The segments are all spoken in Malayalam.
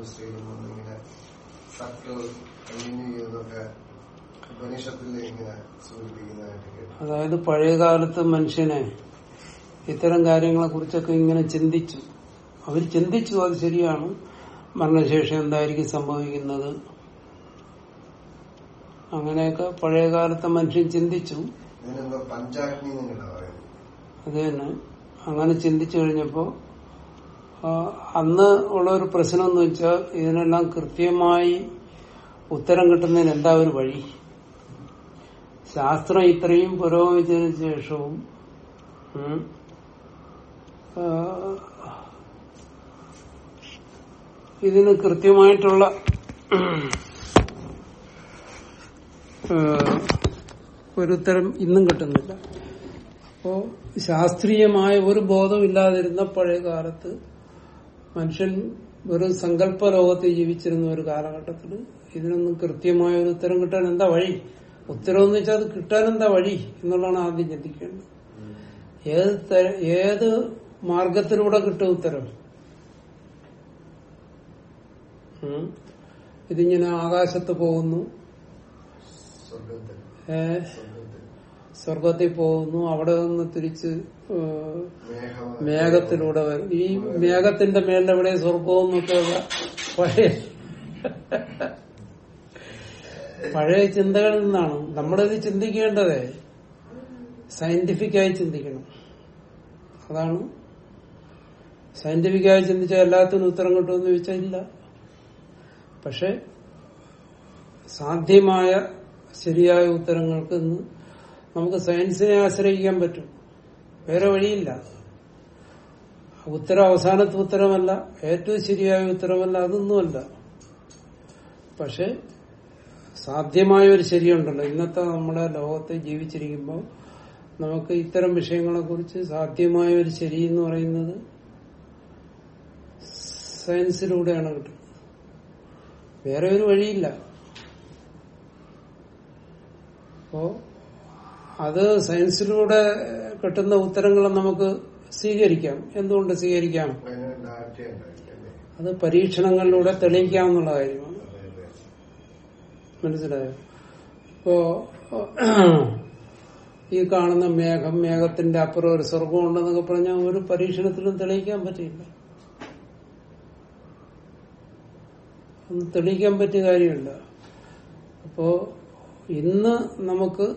സ്റ്റേജിൽ നിന്ന് ഇങ്ങനെ സർക്കിൾ കണ്ടിന്യൂ ചെയ്തതൊക്കെ ഉപനിഷത്തിൽ ഇങ്ങനെ സൂചിപ്പിക്കുന്നതായിട്ട് കേട്ടു അതായത് പഴയ കാലത്ത് മനുഷ്യനെ ഇത്തരം കാര്യങ്ങളെ കുറിച്ചൊക്കെ ഇങ്ങനെ ചിന്തിച്ചു അവർ ചിന്തിച്ചു അത് ശരിയാണ് മരണശേഷം എന്തായിരിക്കും സംഭവിക്കുന്നത് അങ്ങനെയൊക്കെ പഴയ കാലത്തെ മനുഷ്യൻ ചിന്തിച്ചു ഇതിനെന്തോ പഞ്ചാഗ്നി എന്നല്ല പറയുന്നത് അത് തന്നെ അങ്ങനെ ചിന്തിച്ചു കഴിഞ്ഞപ്പോ ആ, അന്ന് ഉള്ള ഒരു പ്രശ്നം എന്ന് വെച്ചാൽ ഇതിനെല്ലാം കൃത്യമായി ഉത്തരം കിട്ടുന്നതിന് എന്താ ഒരു വഴി ശാസ്ത്രം ഇത്രയും പുരോഗമിച്ചതിന് ശേഷവും ഉം, ആ, ഇതിന് കൃത്യമായിട്ടുള്ള ആ, ഒരു ഉത്തരം ഇന്നും കിട്ടുന്നില്ല അപ്പോ ശാസ്ത്രീയമായ ഒരു ബോധം ഇല്ലാതിരുന്ന പഴയ കാലത്ത് മനുഷ്യൻ വെറും സങ്കല്പ ലോകത്ത് ജീവിച്ചിരുന്ന ഒരു കാലഘട്ടത്തിൽ ഇതിനൊന്നും കൃത്യമായ ഒരു ഉത്തരം കിട്ടാൻ എന്താ വഴി ഉത്തരം എന്ന് വെച്ചാൽ അത് കിട്ടാൻ എന്താ വഴി എന്നുള്ളതാണ് ആദ്യം ചിന്തിക്കേണ്ടത് ഏത് തര- ഏത് മാർഗത്തിലൂടെ കിട്ടും ഉത്തരം ഉം. ഇതിങ്ങനെ ആകാശത്ത് പോകുന്നു സ്വർഗത്തിൽ ഏഹ് സ്വർഗത്തിൽ സ്വർഗത്തിൽ പോകുന്നു അവിടെ നിന്ന് തിരിച്ച് ഏഹ്, മേഘം മേഘത്തിലൂടെ വരും ഈ മേഘത്തിന്റെ മേലെവിടെ സ്വർഗവും എന്നൊക്കെയുള്ള പഴയ പഴയ ചിന്തകളിൽ നിന്നാണ് നമ്മളിത് ചിന്തിക്കേണ്ടതേ സയന്റിഫിക്കായി ചിന്തിക്കണം അതാണ് സയന്റിഫിക്കായി ചിന്തിച്ചാൽ എല്ലാത്തിനും ഉത്തരം കിട്ടുമെന്ന് ചോദിച്ചാൽ ഇല്ല പക്ഷെ സാധ്യമായ ശരിയായ ഉത്തരങ്ങൾക്ക് ഇന്ന് നമുക്ക് സയൻസിനെ ആശ്രയിക്കാൻ പറ്റും വേറെ വഴിയില്ല ഉത്തരം അവസാനത്തെ ഉത്തരമല്ല ഏറ്റവും ശരിയായ ഉത്തരമല്ല അതൊന്നുമല്ല പക്ഷെ സാധ്യമായ ഒരു ശരിയുണ്ടല്ലോ ഇന്നത്തെ നമ്മുടെ ലോകത്ത് ജീവിച്ചിരിക്കുമ്പോൾ നമുക്ക് ഇത്തരം വിഷയങ്ങളെ കുറിച്ച് സാധ്യമായ ഒരു ശരി എന്ന് പറയുന്നത് സയൻസിലൂടെയാണ് കിട്ടുന്നത് വേറെ ഒരു വഴിയില്ല അപ്പോ അത് സയൻസിലൂടെ കിട്ടുന്ന ഉത്തരങ്ങൾ നമുക്ക് സ്വീകരിക്കാം എന്തുകൊണ്ട് സ്വീകരിക്കാം അതിന് ഡാറ്റ ഉണ്ടായില്ലേ അത് പരീക്ഷണങ്ങളിലൂടെ തെളിയിക്കാവുന്നുള്ള കാര്യമാണ് അതെ അതെ മനസ്സിലായോ ഇപ്പോ ഈ കാണുന്ന മേഘം മേഘത്തിന്റെ അപ്പുറം ഒരു സ്വർഗം ഉണ്ടെന്നൊക്കെ പറഞ്ഞാൽ ഒരു പരീക്ഷണത്തിലും തെളിയിക്കാൻ പറ്റില്ല ഒന്നും തെളിയിക്കാൻ പറ്റിയ കാര്യമില്ല അപ്പോ ഇന്ന് നമുക്ക്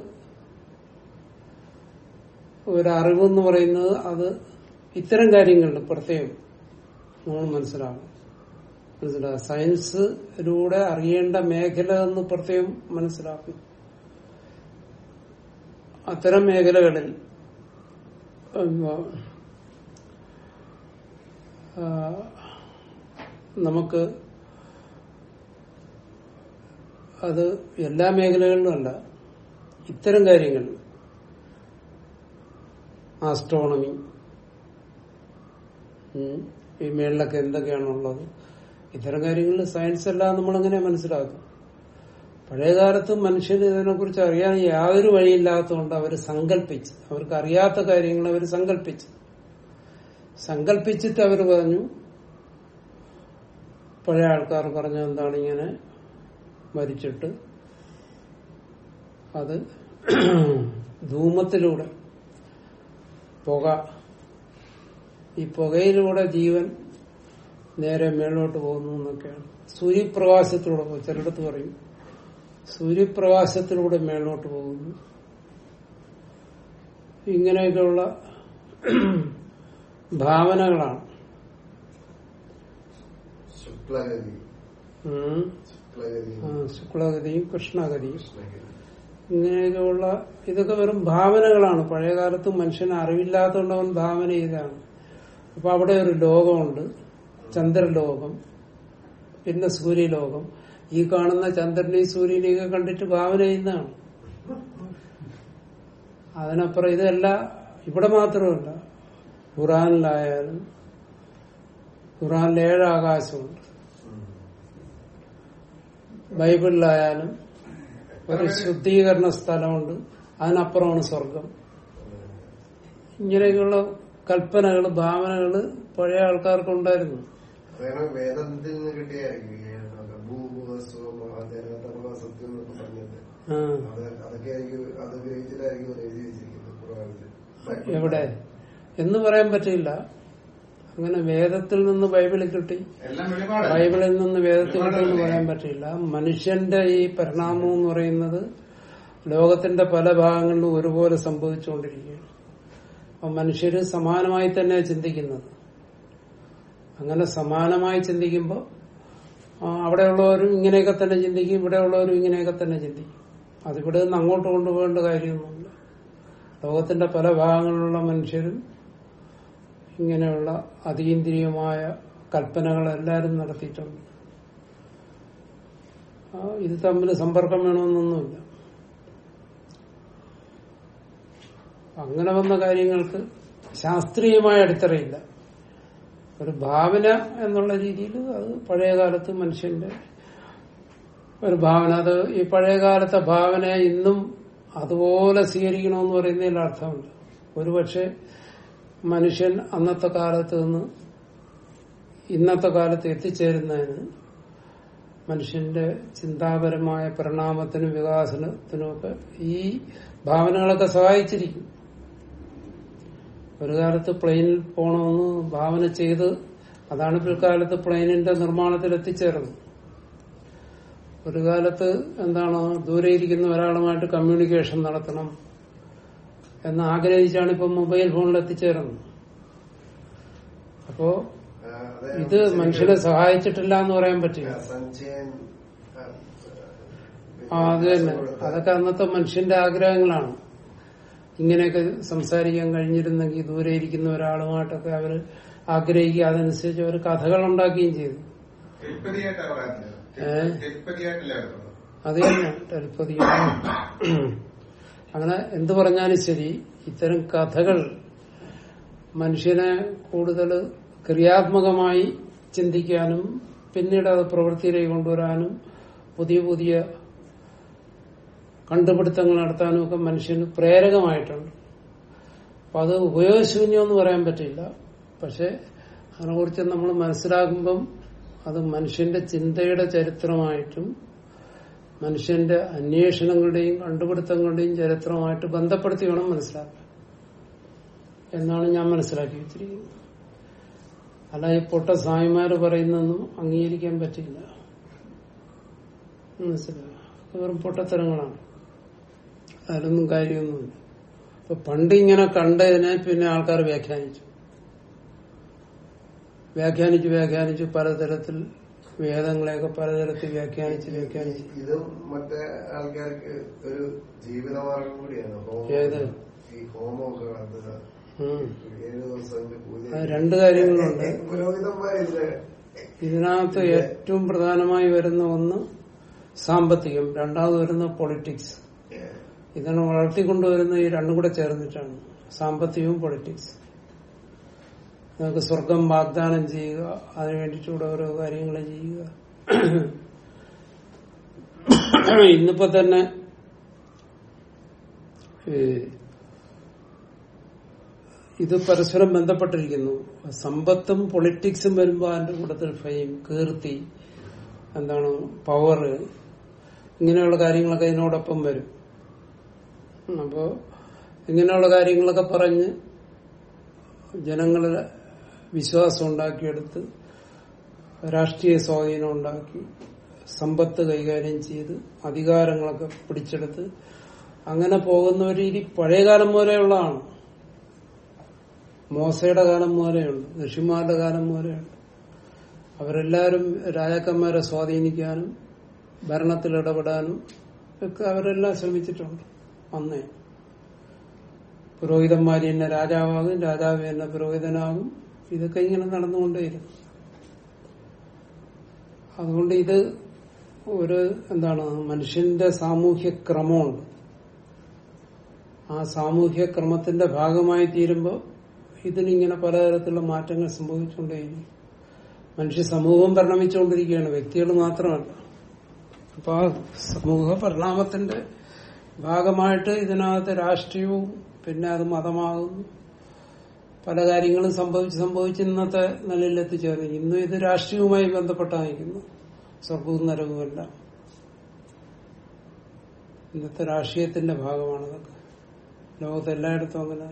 ഒരറിവെന്ന് പറയുന്നത് അത് ഇത്തരം കാര്യങ്ങളുണ്ട് പ്രത്യേകം നമ്മൾ മനസ്സിലാവും മനസ്സിലാവും സയൻസിലൂടെ അറിയേണ്ട മേഖല എന്ന് പ്രത്യേകം മനസ്സിലാക്കും അത്തരം മേഖലകളിൽ ഉം, ആ, നമുക്ക് അത് എല്ലാ മേഖലകളിലും അല്ല ഇത്തരം കാര്യങ്ങൾ ആസ്ട്രോണമി ഉം, ഈ മേളിലൊക്കെ എന്തൊക്കെയാണുള്ളത് ഇത്തരം കാര്യങ്ങളിൽ സയൻസ് എല്ലാം നമ്മളെങ്ങനെ മനസ്സിലാക്കും പഴയകാലത്ത് മനുഷ്യന് ഇതിനെക്കുറിച്ച് അറിയാൻ യാതൊരു വഴിയില്ലാത്തതുകൊണ്ട് അവർ സങ്കല്പിച്ച് അവർക്ക് അറിയാത്ത കാര്യങ്ങൾ അവർ സങ്കല്പിച്ച് സങ്കല്പിച്ചിട്ട് അവർ പറഞ്ഞു പഴയ ആൾക്കാർ പറഞ്ഞ എന്താണ് ഇങ്ങനെ മരിച്ചിട്ട് അത് ധൂമത്തിലൂടെ പുക ഈ പുകയിലൂടെ ജീവൻ നേരെ മേളോട്ട് പോകുന്നു എന്നൊക്കെയാണ് സൂര്യപ്രകാശത്തിലൂടെ പോകും. ചിലയിടത്ത് പറയും സൂര്യപ്രകാശത്തിലൂടെ മേളോട്ട് പോകുന്നു ഇങ്ങനെയൊക്കെയുള്ള ഭാവനകളാണ് ശുക്ലഗതി ഉം. ശുക്ലഗതി ആ, ശുക്ലഗതിയും കൃഷ്ണഗതിയും കൃഷ്ണഗതി ഇങ്ങനെയൊക്കെയുള്ള ഇതൊക്കെ വെറും ഭാവനകളാണ് പഴയകാലത്ത് മനുഷ്യന് അറിവില്ലാത്തതുകൊണ്ട് അവൻ ഭാവന ചെയ്താണ് അപ്പൊ അവിടെ ഒരു ലോകമുണ്ട് ചന്ദ്രലോകം പിന്നെ സൂര്യലോകം ഈ കാണുന്ന ചന്ദ്രനെയും സൂര്യനെയൊക്കെ കണ്ടിട്ട് ഭാവന ചെയ്യുന്നതാണ് അതിനപ്പുറം ഇതല്ല ഇവിടെ മാത്രമല്ല ഖുറാനിലായാലും ഖുറാനിൽ ഏഴ് ആകാശമുണ്ട് ബൈബിളിലായാലും ഒരു ശുദ്ധീകരണ സ്ഥലമുണ്ട് അതിനപ്പുറമാണ് സ്വർഗം ഇങ്ങനെയൊക്കെയുള്ള കൽപ്പനകൾ ഭാവനകൾ പഴയ ആൾക്കാർക്കുണ്ടായിരുന്നു വേണം വേദത്തിൽ നിന്ന് കിട്ടിയായിരിക്കും ഈ ഏഴ് ഭൂഭുവസ്വ മഹാജനതമ സത്യം എന്നൊക്കെ പറഞ്ഞത് ആ. അത് അതൊക്കെ ആയിരിക്കും അത് ഗ്രഹിച്ചിട്ടായിരിക്കും അത് എഴുതി വെച്ചിരിക്കുന്നത് ഖുർആനിൽ എവിടെ എന്ന് പറയാൻ പറ്റില്ല അങ്ങനെ വേദത്തിൽ നിന്ന് ബൈബിളിൽ കിട്ടി എല്ലാം വെളിപാട് ബൈബിളിൽ നിന്ന് വേദത്തിൽ കിട്ടി എന്ന് പറയാൻ പറ്റില്ല മനുഷ്യന്റെ ഈ പരിണാമം എന്ന് പറയുന്നത് ലോകത്തിന്റെ പല ഭാഗങ്ങളിലും ഒരുപോലെ സംഭവിച്ചുകൊണ്ടിരിക്കുകയാണ് അപ്പൊ മനുഷ്യര് സമാനമായി തന്നെ ചിന്തിക്കുന്നത് അങ്ങനെ സമാനമായി ചിന്തിക്കുമ്പോൾ അവിടെയുള്ളവരും ഇങ്ങനെയൊക്കെ തന്നെ ചിന്തിക്കും ഇവിടെയുള്ളവരും ഇങ്ങനെയൊക്കെ തന്നെ ചിന്തിക്കും അതിവിടെ നിന്ന് അങ്ങോട്ട് കൊണ്ടുപോകേണ്ട കാര്യമൊന്നുമില്ല ലോകത്തിന്റെ പല ഭാഗങ്ങളിലുള്ള മനുഷ്യരും ഇങ്ങനെയുള്ള അതീന്ദ്രിയമായ കൽപ്പനകൾ എല്ലാവരും നടത്തിയിട്ടുണ്ട് ആ, ഇത് തമ്മിൽ സമ്പർക്കം വേണമെന്നൊന്നുമില്ല അങ്ങനെ വന്ന കാര്യങ്ങൾക്ക് ശാസ്ത്രീയമായ അടിത്തറയില്ല ഒരു ഭാവന എന്നുള്ള രീതിയിൽ അത് പഴയകാലത്ത് മനുഷ്യന്റെ ഒരു ഭാവന അത് ഈ പഴയകാലത്തെ ഭാവന ഇന്നും അതുപോലെ സ്വീകരിക്കണമെന്ന് പറയുന്നതിൽ അർത്ഥമുണ്ട് ഒരുപക്ഷെ മനുഷ്യൻ അന്നത്തെ കാലത്ത് നിന്ന് ഇന്നത്തെ കാലത്ത് എത്തിച്ചേരുന്നതിന് മനുഷ്യന്റെ ചിന്താപരമായ പരിണാമത്തിനും വികാസനത്തിനും ഒക്കെ ഈ ഭാവനകളൊക്കെ സഹായിച്ചിരിക്കും ഒരു കാലത്ത് പ്ലെയിനിൽ പോകണമെന്ന് ഭാവന ചെയ്ത് അതാണ് പിൽക്കാലത്ത് പ്ലെയിനിന്റെ നിർമ്മാണത്തിൽ എത്തിച്ചേർന്നത് ഒരു കാലത്ത് എന്താണ് ദൂരെ ഇരിക്കുന്ന ഒരാളുമായിട്ട് കമ്മ്യൂണിക്കേഷൻ നടത്തണം എന്ന് ആഗ്രഹിച്ചാണ് ഇപ്പൊ മൊബൈൽ ഫോണിൽ എത്തിച്ചേർന്നത് അപ്പോ ആ, അതെ, ഇത് മനുഷ്യനെ സഹായിച്ചിട്ടില്ല എന്ന് പറയാൻ പറ്റില്ല സഞ്ചയൻ ആ, ആ അത് തന്നെ അതൊക്കെ അന്നത്തെ മനുഷ്യന്റെ ആഗ്രഹങ്ങളാണ് ഇങ്ങനെയൊക്കെ സംസാരിക്കാൻ കഴിഞ്ഞിരുന്നെങ്കിൽ ദൂരെ ഇരിക്കുന്ന ഒരാളുമായിട്ടൊക്കെ അവര് ആഗ്രഹിക്കുക അതനുസരിച്ച് അവർ കഥകൾ ഉണ്ടാക്കുകയും ചെയ്തു ടെലിപ്പതിയായിട്ടാ പറയുന്നത് ഏ? ടെലിപ്പതിയായിട്ടല്ലേ വരുന്നത് അത് തന്നെ ടെലിപ്പതി അങ്ങനെ എന്തു പറഞ്ഞാലും ശരി ഇത്തരം കഥകൾ മനുഷ്യനെ കൂടുതൽ ക്രിയാത്മകമായി ചിന്തിക്കാനും പിന്നീട് അത് പ്രവൃത്തിയിലേക്ക് കൊണ്ടുവരാനും പുതിയ പുതിയ കണ്ടുപിടുത്തങ്ങൾ നടത്താനും ഒക്കെ മനുഷ്യന് പ്രേരകമായിട്ടുണ്ട് അപ്പൊ അത് ഉപയോഗശൂന്യം എന്ന് പറയാൻ പറ്റില്ല പക്ഷെ അതിനെക്കുറിച്ച് നമ്മൾ മനസ്സിലാക്കുമ്പം അത് മനുഷ്യന്റെ ചിന്തയുടെ ചരിത്രമായിട്ടും മനുഷ്യന്റെ അന്വേഷണങ്ങളുടെയും കണ്ടുപിടുത്തങ്ങളുടെയും ചരിത്രമായിട്ട് ബന്ധപ്പെടുത്തി വേണം മനസ്സിലാക്കാൻ എന്നാണ് ഞാൻ മനസ്സിലാക്കി വെച്ചിരിക്കുന്നത് അല്ല ഈ പൊട്ട സ്വാമിമാര് പറയുന്നൊന്നും അംഗീകരിക്കാൻ പറ്റില്ല മനസ്സിലായോ അത് വെറും പൊട്ടത്തരങ്ങളാണ് അതിലൊന്നും കാര്യമൊന്നുമില്ല അപ്പൊ പണ്ട് ഇങ്ങനെ കണ്ടതിനെ പിന്നെ ആൾക്കാർ വ്യാഖ്യാനിച്ചു വ്യാഖ്യാനിച്ച് വ്യാഖ്യാനിച്ച് പലതരത്തിൽ വേദങ്ങളെയൊക്കെ പലതരത്തിൽ വ്യാഖ്യാനിച്ച് വ്യാഖ്യാനിച്ച് ഇതും മറ്റേ ആൾക്കാർക്ക് ഒരു ജീവിതമാർഗം കൂടിയാണ് ഏത്? ഹോമം ഈ ഹോമമൊക്കെ നടത്തുക ഉം. ഏഴ് ദിവസം അതിന്റെ പൂജ അത് രണ്ട് കാര്യങ്ങളുണ്ട് പുരോഹിതന്മാരില്ല ഇതിനകത്ത് ഏറ്റവും പ്രധാനമായി വരുന്ന ഒന്ന് സാമ്പത്തികം രണ്ടാമത് വരുന്ന പൊളിറ്റിക്സ് ഇതിനെ വളർത്തിക്കൊണ്ടുവരുന്ന ഈ രണ്ടും കൂടെ ചേർന്നിട്ടാണ് സാമ്പത്തികവും പൊളിറ്റിക്സ് നിങ്ങൾക്ക് സ്വർഗം വാഗ്ദാനം ചെയ്യുക അതിനു വേണ്ടിയിട്ടൂടെ ഓരോ കാര്യങ്ങൾ ചെയ്യുക ഇന്നിപ്പോ തന്നെ ഈ ഇത് പരസ്പരം ബന്ധപ്പെട്ടിരിക്കുന്നു സമ്പത്തും പൊളിറ്റിക്സും വരുമ്പോൾ അതിന്റെ കൂട്ടത്തിൽ ഫെയിം കീർത്തി എന്താണ് പവർ ഇങ്ങനെയുള്ള കാര്യങ്ങളൊക്കെ ഇതിനോടൊപ്പം വരും അപ്പോ ഇങ്ങനെയുള്ള കാര്യങ്ങളൊക്കെ പറഞ്ഞ് ജനങ്ങളുടെ വിശ്വാസം ഉണ്ടാക്കിയെടുത്ത് രാഷ്ട്രീയ സ്വാധീനം ഉണ്ടാക്കി സമ്പത്ത് കൈകാര്യം ചെയ്ത് അധികാരങ്ങളൊക്കെ പിടിച്ചെടുത്ത് അങ്ങനെ പോകുന്ന ഒരു രീതി പഴയകാലം മുതലെയുള്ളതാണ് മോശയുടെ കാലം മുതലെയുണ്ട് ഋഷിമാരുടെ കാലം മുതലെയുണ്ട് അവരെല്ലാവരും രാജാക്കന്മാരെ സ്വാധീനിക്കാനും ഭരണത്തിൽ ഇടപെടാനും ഒക്കെ അവരെല്ലാം ശ്രമിച്ചിട്ടുണ്ട് അന്നേ പുരോഹിതന്മാര് തന്നെ രാജാവാകും രാജാവ് തന്നെ പുരോഹിതനാകും ഇതൊക്കെ ഇങ്ങനെ നടന്നുകൊണ്ടേയിരുന്നു അതുകൊണ്ട് ഇത് ഒരു എന്താണ് മനുഷ്യന്റെ സാമൂഹ്യ ക്രമമുണ്ട് ആ സാമൂഹ്യ ക്രമത്തിന്റെ ഭാഗമായി തീരുമ്പോൾ ഇതിനിങ്ങനെ പലതരത്തിലുള്ള മാറ്റങ്ങൾ സംഭവിച്ചുകൊണ്ടേയിരിക്കും മനുഷ്യ സമൂഹം പരിണമിച്ചുകൊണ്ടിരിക്കുകയാണ് വ്യക്തികൾ മാത്രമല്ല അപ്പൊ ആ സമൂഹ പരിണാമത്തിന്റെ ഭാഗമായിട്ട് ഇതിനകത്ത് രാഷ്ട്രീയവും പിന്നെ അത് മതമാകുന്നു പല കാര്യങ്ങളും സംഭവിച്ച് സംഭവിച്ച് ഇന്നത്തെ നിലയിൽ എത്തിച്ചേർന്നു ഇന്നും ഇത് രാഷ്ട്രീയവുമായി ബന്ധപ്പെട്ടായിരിക്കുന്നു സ്വർഗവും നരകവുമല്ല ഇന്നത്തെ രാഷ്ട്രീയത്തിന്റെ ഭാഗമാണ് ഇതൊക്കെ ലോകത്ത് എല്ലായിടത്തും അങ്ങനെ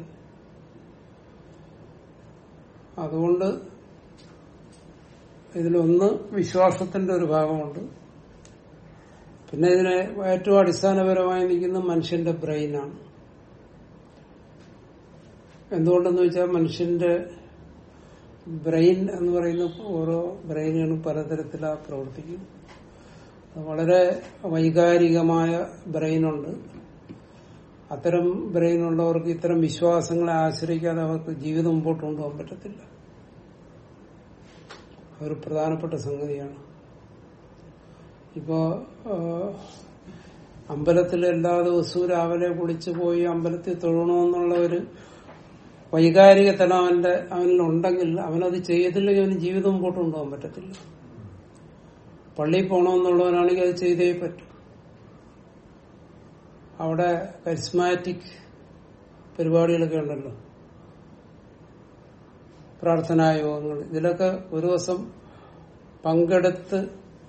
അതുകൊണ്ട് ഇതിലൊന്ന് വിശ്വാസത്തിന്റെ ഒരു ഭാഗമുണ്ട് പിന്നെ ഇതിന് ഏറ്റവും അടിസ്ഥാനപരമായി നിൽക്കുന്ന മനുഷ്യന്റെ ബ്രെയിനാണ് എന്തുകൊണ്ടെന്ന് വെച്ചാൽ മനുഷ്യന്റെ ബ്രെയിൻ എന്ന് പറയുന്ന ഓരോ ബ്രെയിനുകളും പലതരത്തിലാ പ്രവർത്തിക്കും അത് വളരെ വൈകാരികമായ ബ്രെയിനുണ്ട് അത്തരം ബ്രെയിനുള്ളവർക്ക് ഇത്തരം വിശ്വാസങ്ങളെ ആശ്രയിക്കാതെ അവർക്ക് ജീവിതം മുമ്പോട്ട് കൊണ്ടുപോകാൻ പറ്റത്തില്ല അതൊരു പ്രധാനപ്പെട്ട സംഗതിയാണ് ഇപ്പോ അമ്പലത്തിൽ എല്ലാ ദിവസവും രാവിലെ കുളിച്ചു പോയി അമ്പലത്തിൽ തൊഴണമെന്നുള്ള ഒരു വൈകാരിക തലം അവന്റെ അവനിലുണ്ടെങ്കിൽ അവനത് ചെയ്തില്ലെങ്കിൽ അവന് ജീവിതം മുമ്പോട്ട് കൊണ്ടുപോകാൻ പറ്റത്തില്ല പള്ളിയിൽ പോകണമെന്നുള്ളവനാണെങ്കിൽ അത് ചെയ്തേ പറ്റും അവിടെ കരിസ്മാറ്റിക് പരിപാടികളൊക്കെ ഉണ്ടല്ലോ പ്രാർത്ഥനാ യോഗങ്ങൾ ഇതിലൊക്കെ ഒരു ദിവസം പങ്കെടുത്ത്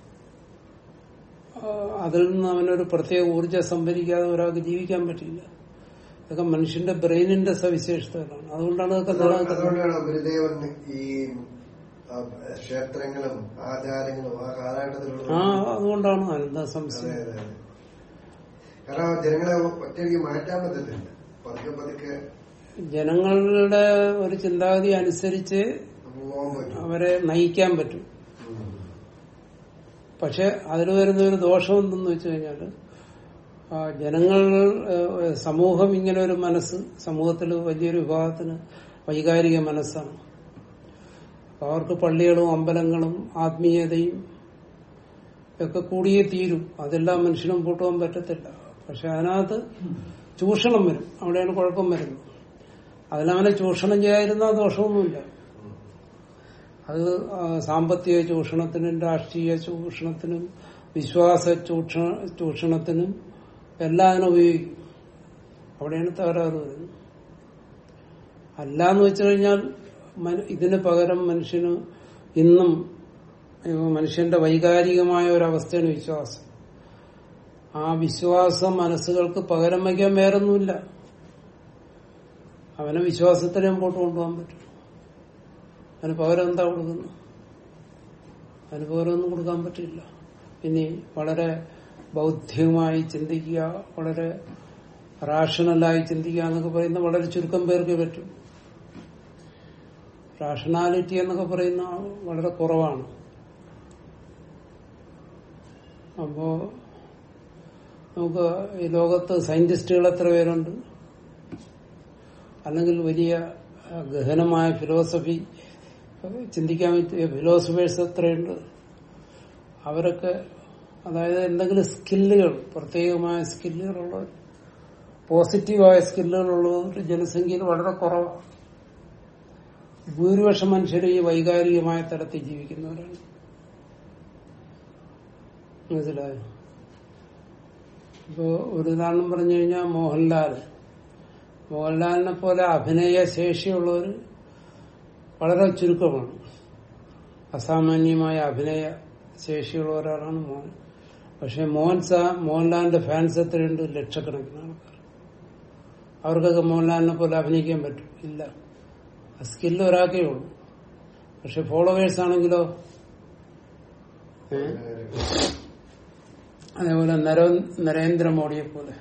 ആ, അതിൽ നിന്ന് അവനൊരു പ്രത്യേക ഊർജ്ജം സംഭരിക്കാതെ ഒരാൾക്ക് ജീവിക്കാൻ പറ്റില്ല ഇതൊക്കെ മനുഷ്യന്റെ ബ്രെയിനിന്റെ സവിശേഷതകളാണ് അതുകൊണ്ടാണ് ഇതൊക്കെ നിലനിൽക്കുന്നത് അതുകൊണ്ടാണ് ഗുരുദേവൻ ഈ ആ, ക്ഷേത്രങ്ങളും ആചാരങ്ങളും ആ കാലഘട്ടത്തിലുള്ള ആ അതുകൊണ്ടാണ് അനന്ത അതെ സംശയം അതെ അതെ കാരണം ജനങ്ങളെ ഒറ്റയ്ക്ക് മാറ്റാൻ പറ്റത്തില്ല പതുക്കെ പതുക്കെ ജനങ്ങളുടെ ഒരു ചിന്താഗതി അനുസരിച്ച് പോകാൻ പറ്റും അവരെ നയിക്കാൻ പറ്റും ഉം. പക്ഷെ അതിൽ വരുന്ന ഒരു ദോഷം എന്തെന്ന് വെച്ച് കഴിഞ്ഞാൽ ജനങ്ങൾ ഏഹ്, സമൂഹം ഇങ്ങനെ ഒരു മനസ്സ് സമൂഹത്തിൽ വലിയൊരു വിഭാഗത്തിന് വൈകാരിക മനസ്സാണ് അപ്പൊ അവർക്ക് പള്ളികളും അമ്പലങ്ങളും ആത്മീയതയും ഒക്കെ കൂടിയേ തീരും അതെല്ലാം മനുഷ്യനും കൂട്ടുവാൻ പറ്റത്തില്ല പക്ഷെ അതിനകത്ത് ചൂഷണം വരും അവിടെയാണ് കുഴപ്പം വരുന്നത് അതിലവനെ ചൂഷണം ചെയ്യാതിരുന്നാൽ ദോഷമൊന്നുമില്ല അത് ആ, സാമ്പത്തിക ചൂഷണത്തിനും രാഷ്ട്രീയ ചൂഷണത്തിനും വിശ്വാസ ചൂഷണ ചൂഷണത്തിനും എല്ലാം അതിനെ ഉപയോഗിക്കും അവിടെയാണ് തകരാറ് വരുന്നത് അല്ലാന്ന് വെച്ചു കഴിഞ്ഞാൽ മന- ഇതിന് പകരം മനുഷ്യന് ഇന്നും ഏ, മനുഷ്യന്റെ വൈകാരികമായ ഒരവസ്ഥയാണ് വിശ്വാസം ആ വിശ്വാസ മനസ്സുകൾക്ക് പകരം വയ്ക്കാൻ വേറൊന്നുമില്ല അവനെ വിശ്വാസത്തിന് മുമ്പോട്ട് കൊണ്ടുപോകാൻ പറ്റും അതിന് പകരം എന്താ കൊടുക്കുന്നു അതിന് പകരം ഒന്നും കൊടുക്കാൻ പറ്റില്ല ഇനി വളരെ ബൗദ്ധികമായി ചിന്തിക്കുക വളരെ റാഷണലായി ചിന്തിക്കുക എന്നൊക്കെ പറയുന്ന വളരെ ചുരുക്കം പേർക്ക് പറ്റും റാഷണാലിറ്റി എന്നൊക്കെ പറയുന്ന വളരെ കുറവാണ് അപ്പോ നമുക്ക് ഈ ലോകത്ത് സയന്റിസ്റ്റുകൾ എത്ര പേരുണ്ട് അല്ലെങ്കിൽ വലിയ ആ, ഗഹനമായ ഫിലോസഫി ഏഹ്, ചിന്തിക്കാൻ പറ്റിയ ഫിലോസഫേഴ്സ് എത്രയുണ്ട് അവരൊക്കെ അതായത് എന്തെങ്കിലും സ്കില്ലുകൾ പ്രത്യേകമായ സ്കില്ലുകളുള്ളവർ പോസിറ്റീവായ സ്കില്ലുകളുള്ളവർ ജനസംഖ്യയിൽ വളരെ കുറവാണ് ഭൂരിപക്ഷം മനുഷ്യർ ഈ വൈകാരികമായ തലത്തിൽ ജീവിക്കുന്നവരാണ് മനസ്സിലായോ ഇപ്പോ ഒരു ഉദാഹരണം പറഞ്ഞു കഴിഞ്ഞാൽ മോഹൻലാൽ മോഹൻലാലിനെ പോലെ അഭിനയ ശേഷിയുള്ളവർ വളരെ ചുരുക്കമാണ് അസാമാന്യമായ അഭിനയ ശേഷിയുള്ള ഒരാളാണ് മോഹൻ പക്ഷെ മോഹൻ സാ മോഹൻലാലിന്റെ ഫാൻസ് എത്രയുണ്ട് ലക്ഷക്കണക്കിന് ആൾക്കാർ അവർക്കൊക്കെ മോഹൻലാലിനെ പോലെ അഭിനയിക്കാൻ പറ്റും ഇല്ല സ്കില്ല് ഒരാൾക്കേ ഉള്ളൂ പക്ഷെ ഫോളോവേഴ്സ് ആണെങ്കിലോ ഏ? അതേപോലെ നരോ നരേന്ദ്രമോദിയെ പോലെ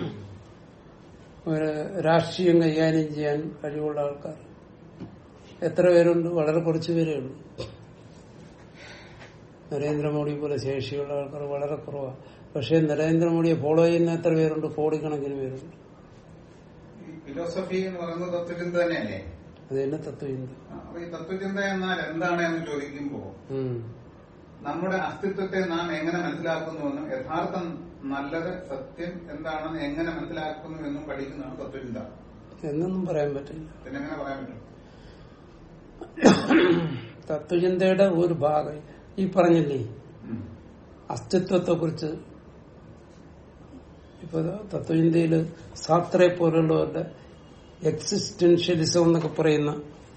ഒരു രാഷ്ട്രീയം കൈകാര്യം ചെയ്യാൻ കഴിവുള്ള ആൾക്കാർ എത്ര പേരുണ്ട് വളരെ കുറച്ച് പേരേ ഉള്ളൂ നരേന്ദ്രമോദി പോലെ ശേഷിയുള്ള ആൾക്കാർ വളരെ കുറവാണ് പക്ഷെ നരേന്ദ്രമോദിയെ ഫോളോ ചെയ്യുന്ന എത്ര പേരുണ്ട് കോടിക്കണക്കിന് പേരുണ്ട് ഈ ഫിലോസഫി എന്ന് പറയുന്നത് തത്വചിന്ത തന്നെയല്ലേ അത് തന്നെ തത്വചിന്ത ആ, അപ്പൊ ഈ തത്വചിന്ത എന്നാൽ എന്താണ് എന്ന് ചോദിക്കുമ്പോൾ ഉം. നമ്മുടെ അസ്തിത്വത്തെ നാം എങ്ങനെ മനസ്സിലാക്കുന്നുവെന്നും യഥാർത്ഥം നല്ലത് സത്യം എന്താണെന്ന് എങ്ങനെ മനസ്സിലാക്കുന്നു എന്നും പഠിക്കുന്നതാണ് തത്വചിന്ത എന്നൊന്നും പറയാൻ പറ്റില്ല പിന്നെങ്ങനെ പറയാൻ പറ്റും തത്വചിന്തയുടെ ഒരു ഭാഗം ഈ പറഞ്ഞില്ലേ ഉം. അസ്തിത്വത്തെ കുറിച്ച് ഇപ്പൊ തത്വചിന്തയില് സാത്രെ പോലുള്ളവരുടെ എക്സിസ്റ്റൻഷ്യലിസം എന്നൊക്കെ പറയുന്ന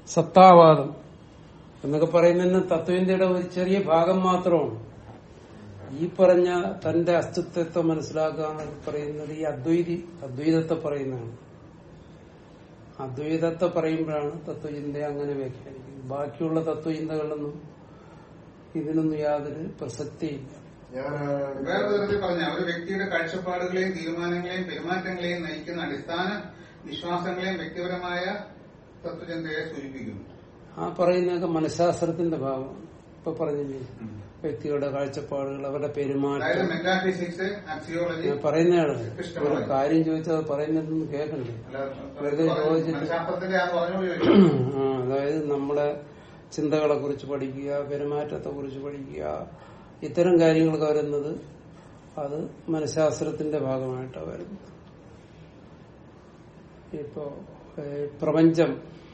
സത്താവാദം എന്നൊക്കെ പറയുന്നതിന് തത്വചിന്തയുടെ ഒരു ചെറിയ ഭാഗം മാത്രമാണ് ഈ പറഞ്ഞ തന്റെ അസ്തിത്വത്തെ മനസ്സിലാക്കുക എന്നൊക്കെ പറയുന്നത് ഈ അദ്വൈതി അദ്വൈതത്തെ പറയുന്നതാണ് അദ്വൈതത്തെ പറയുമ്പോഴാണ് തത്വചിന്തയെ അങ്ങനെ വ്യാഖ്യാനിക്കുന്നത് ബാക്കിയുള്ള തത്വചിന്തകളിലൊന്നും ഇതിനൊന്നും യാതൊരു പ്രസക്തിയില്ല ഞാനാണ് വേറെ വിധത്തിൽ പറഞ്ഞ ഒരു വ്യക്തിയുടെ കാഴ്ചപ്പാടുകളെയും തീരുമാനങ്ങളെയും പെരുമാറ്റങ്ങളെയും നയിക്കുന്ന അടിസ്ഥാന വിശ്വാസങ്ങളെയും വ്യക്തിപരമായ തത്വചിന്തയെ സൂചിപ്പിക്കുന്നു ആ പറയുന്നതൊക്കെ മനഃശാസ്ത്രത്തിന്റെ ഭാഗമാണ് ഇപ്പൊ പറഞ്ഞില്ലേ വ്യക്തികളുടെ കാഴ്ചപ്പാടുകൾ അവരുടെ അതായത് പെരുമാറ്റം മെറ്റാഫിസിക്സ് ആക്സിയോളജി ഞാൻ പറയുന്നതാണ് ഇഷ്ടമാണ്. ഒരു കാര്യം ചോദിച്ചാൽ അത് പറയുന്നതൊന്നും കേൾക്കണ്ടേ വെറുതെ ചോദിച്ചിട്ട് മനഃശാസ്ത്രത്തിന്റെ ആ പറഞ്ഞോളൂ ചോദിച്ചു ആ, അതായത് നമ്മളെ ചിന്തകളെ കുറിച്ച് പഠിക്കുക പെരുമാറ്റത്തെ കുറിച്ച് പഠിക്കുക ഇത്തരം കാര്യങ്ങളൊക്കെ വരുന്നത് അത് മനഃശാസ്ത്രത്തിന്റെ ഭാഗമായിട്ടാണ് വരുന്നത് ഇപ്പോ ഏ, പ്രപഞ്ചം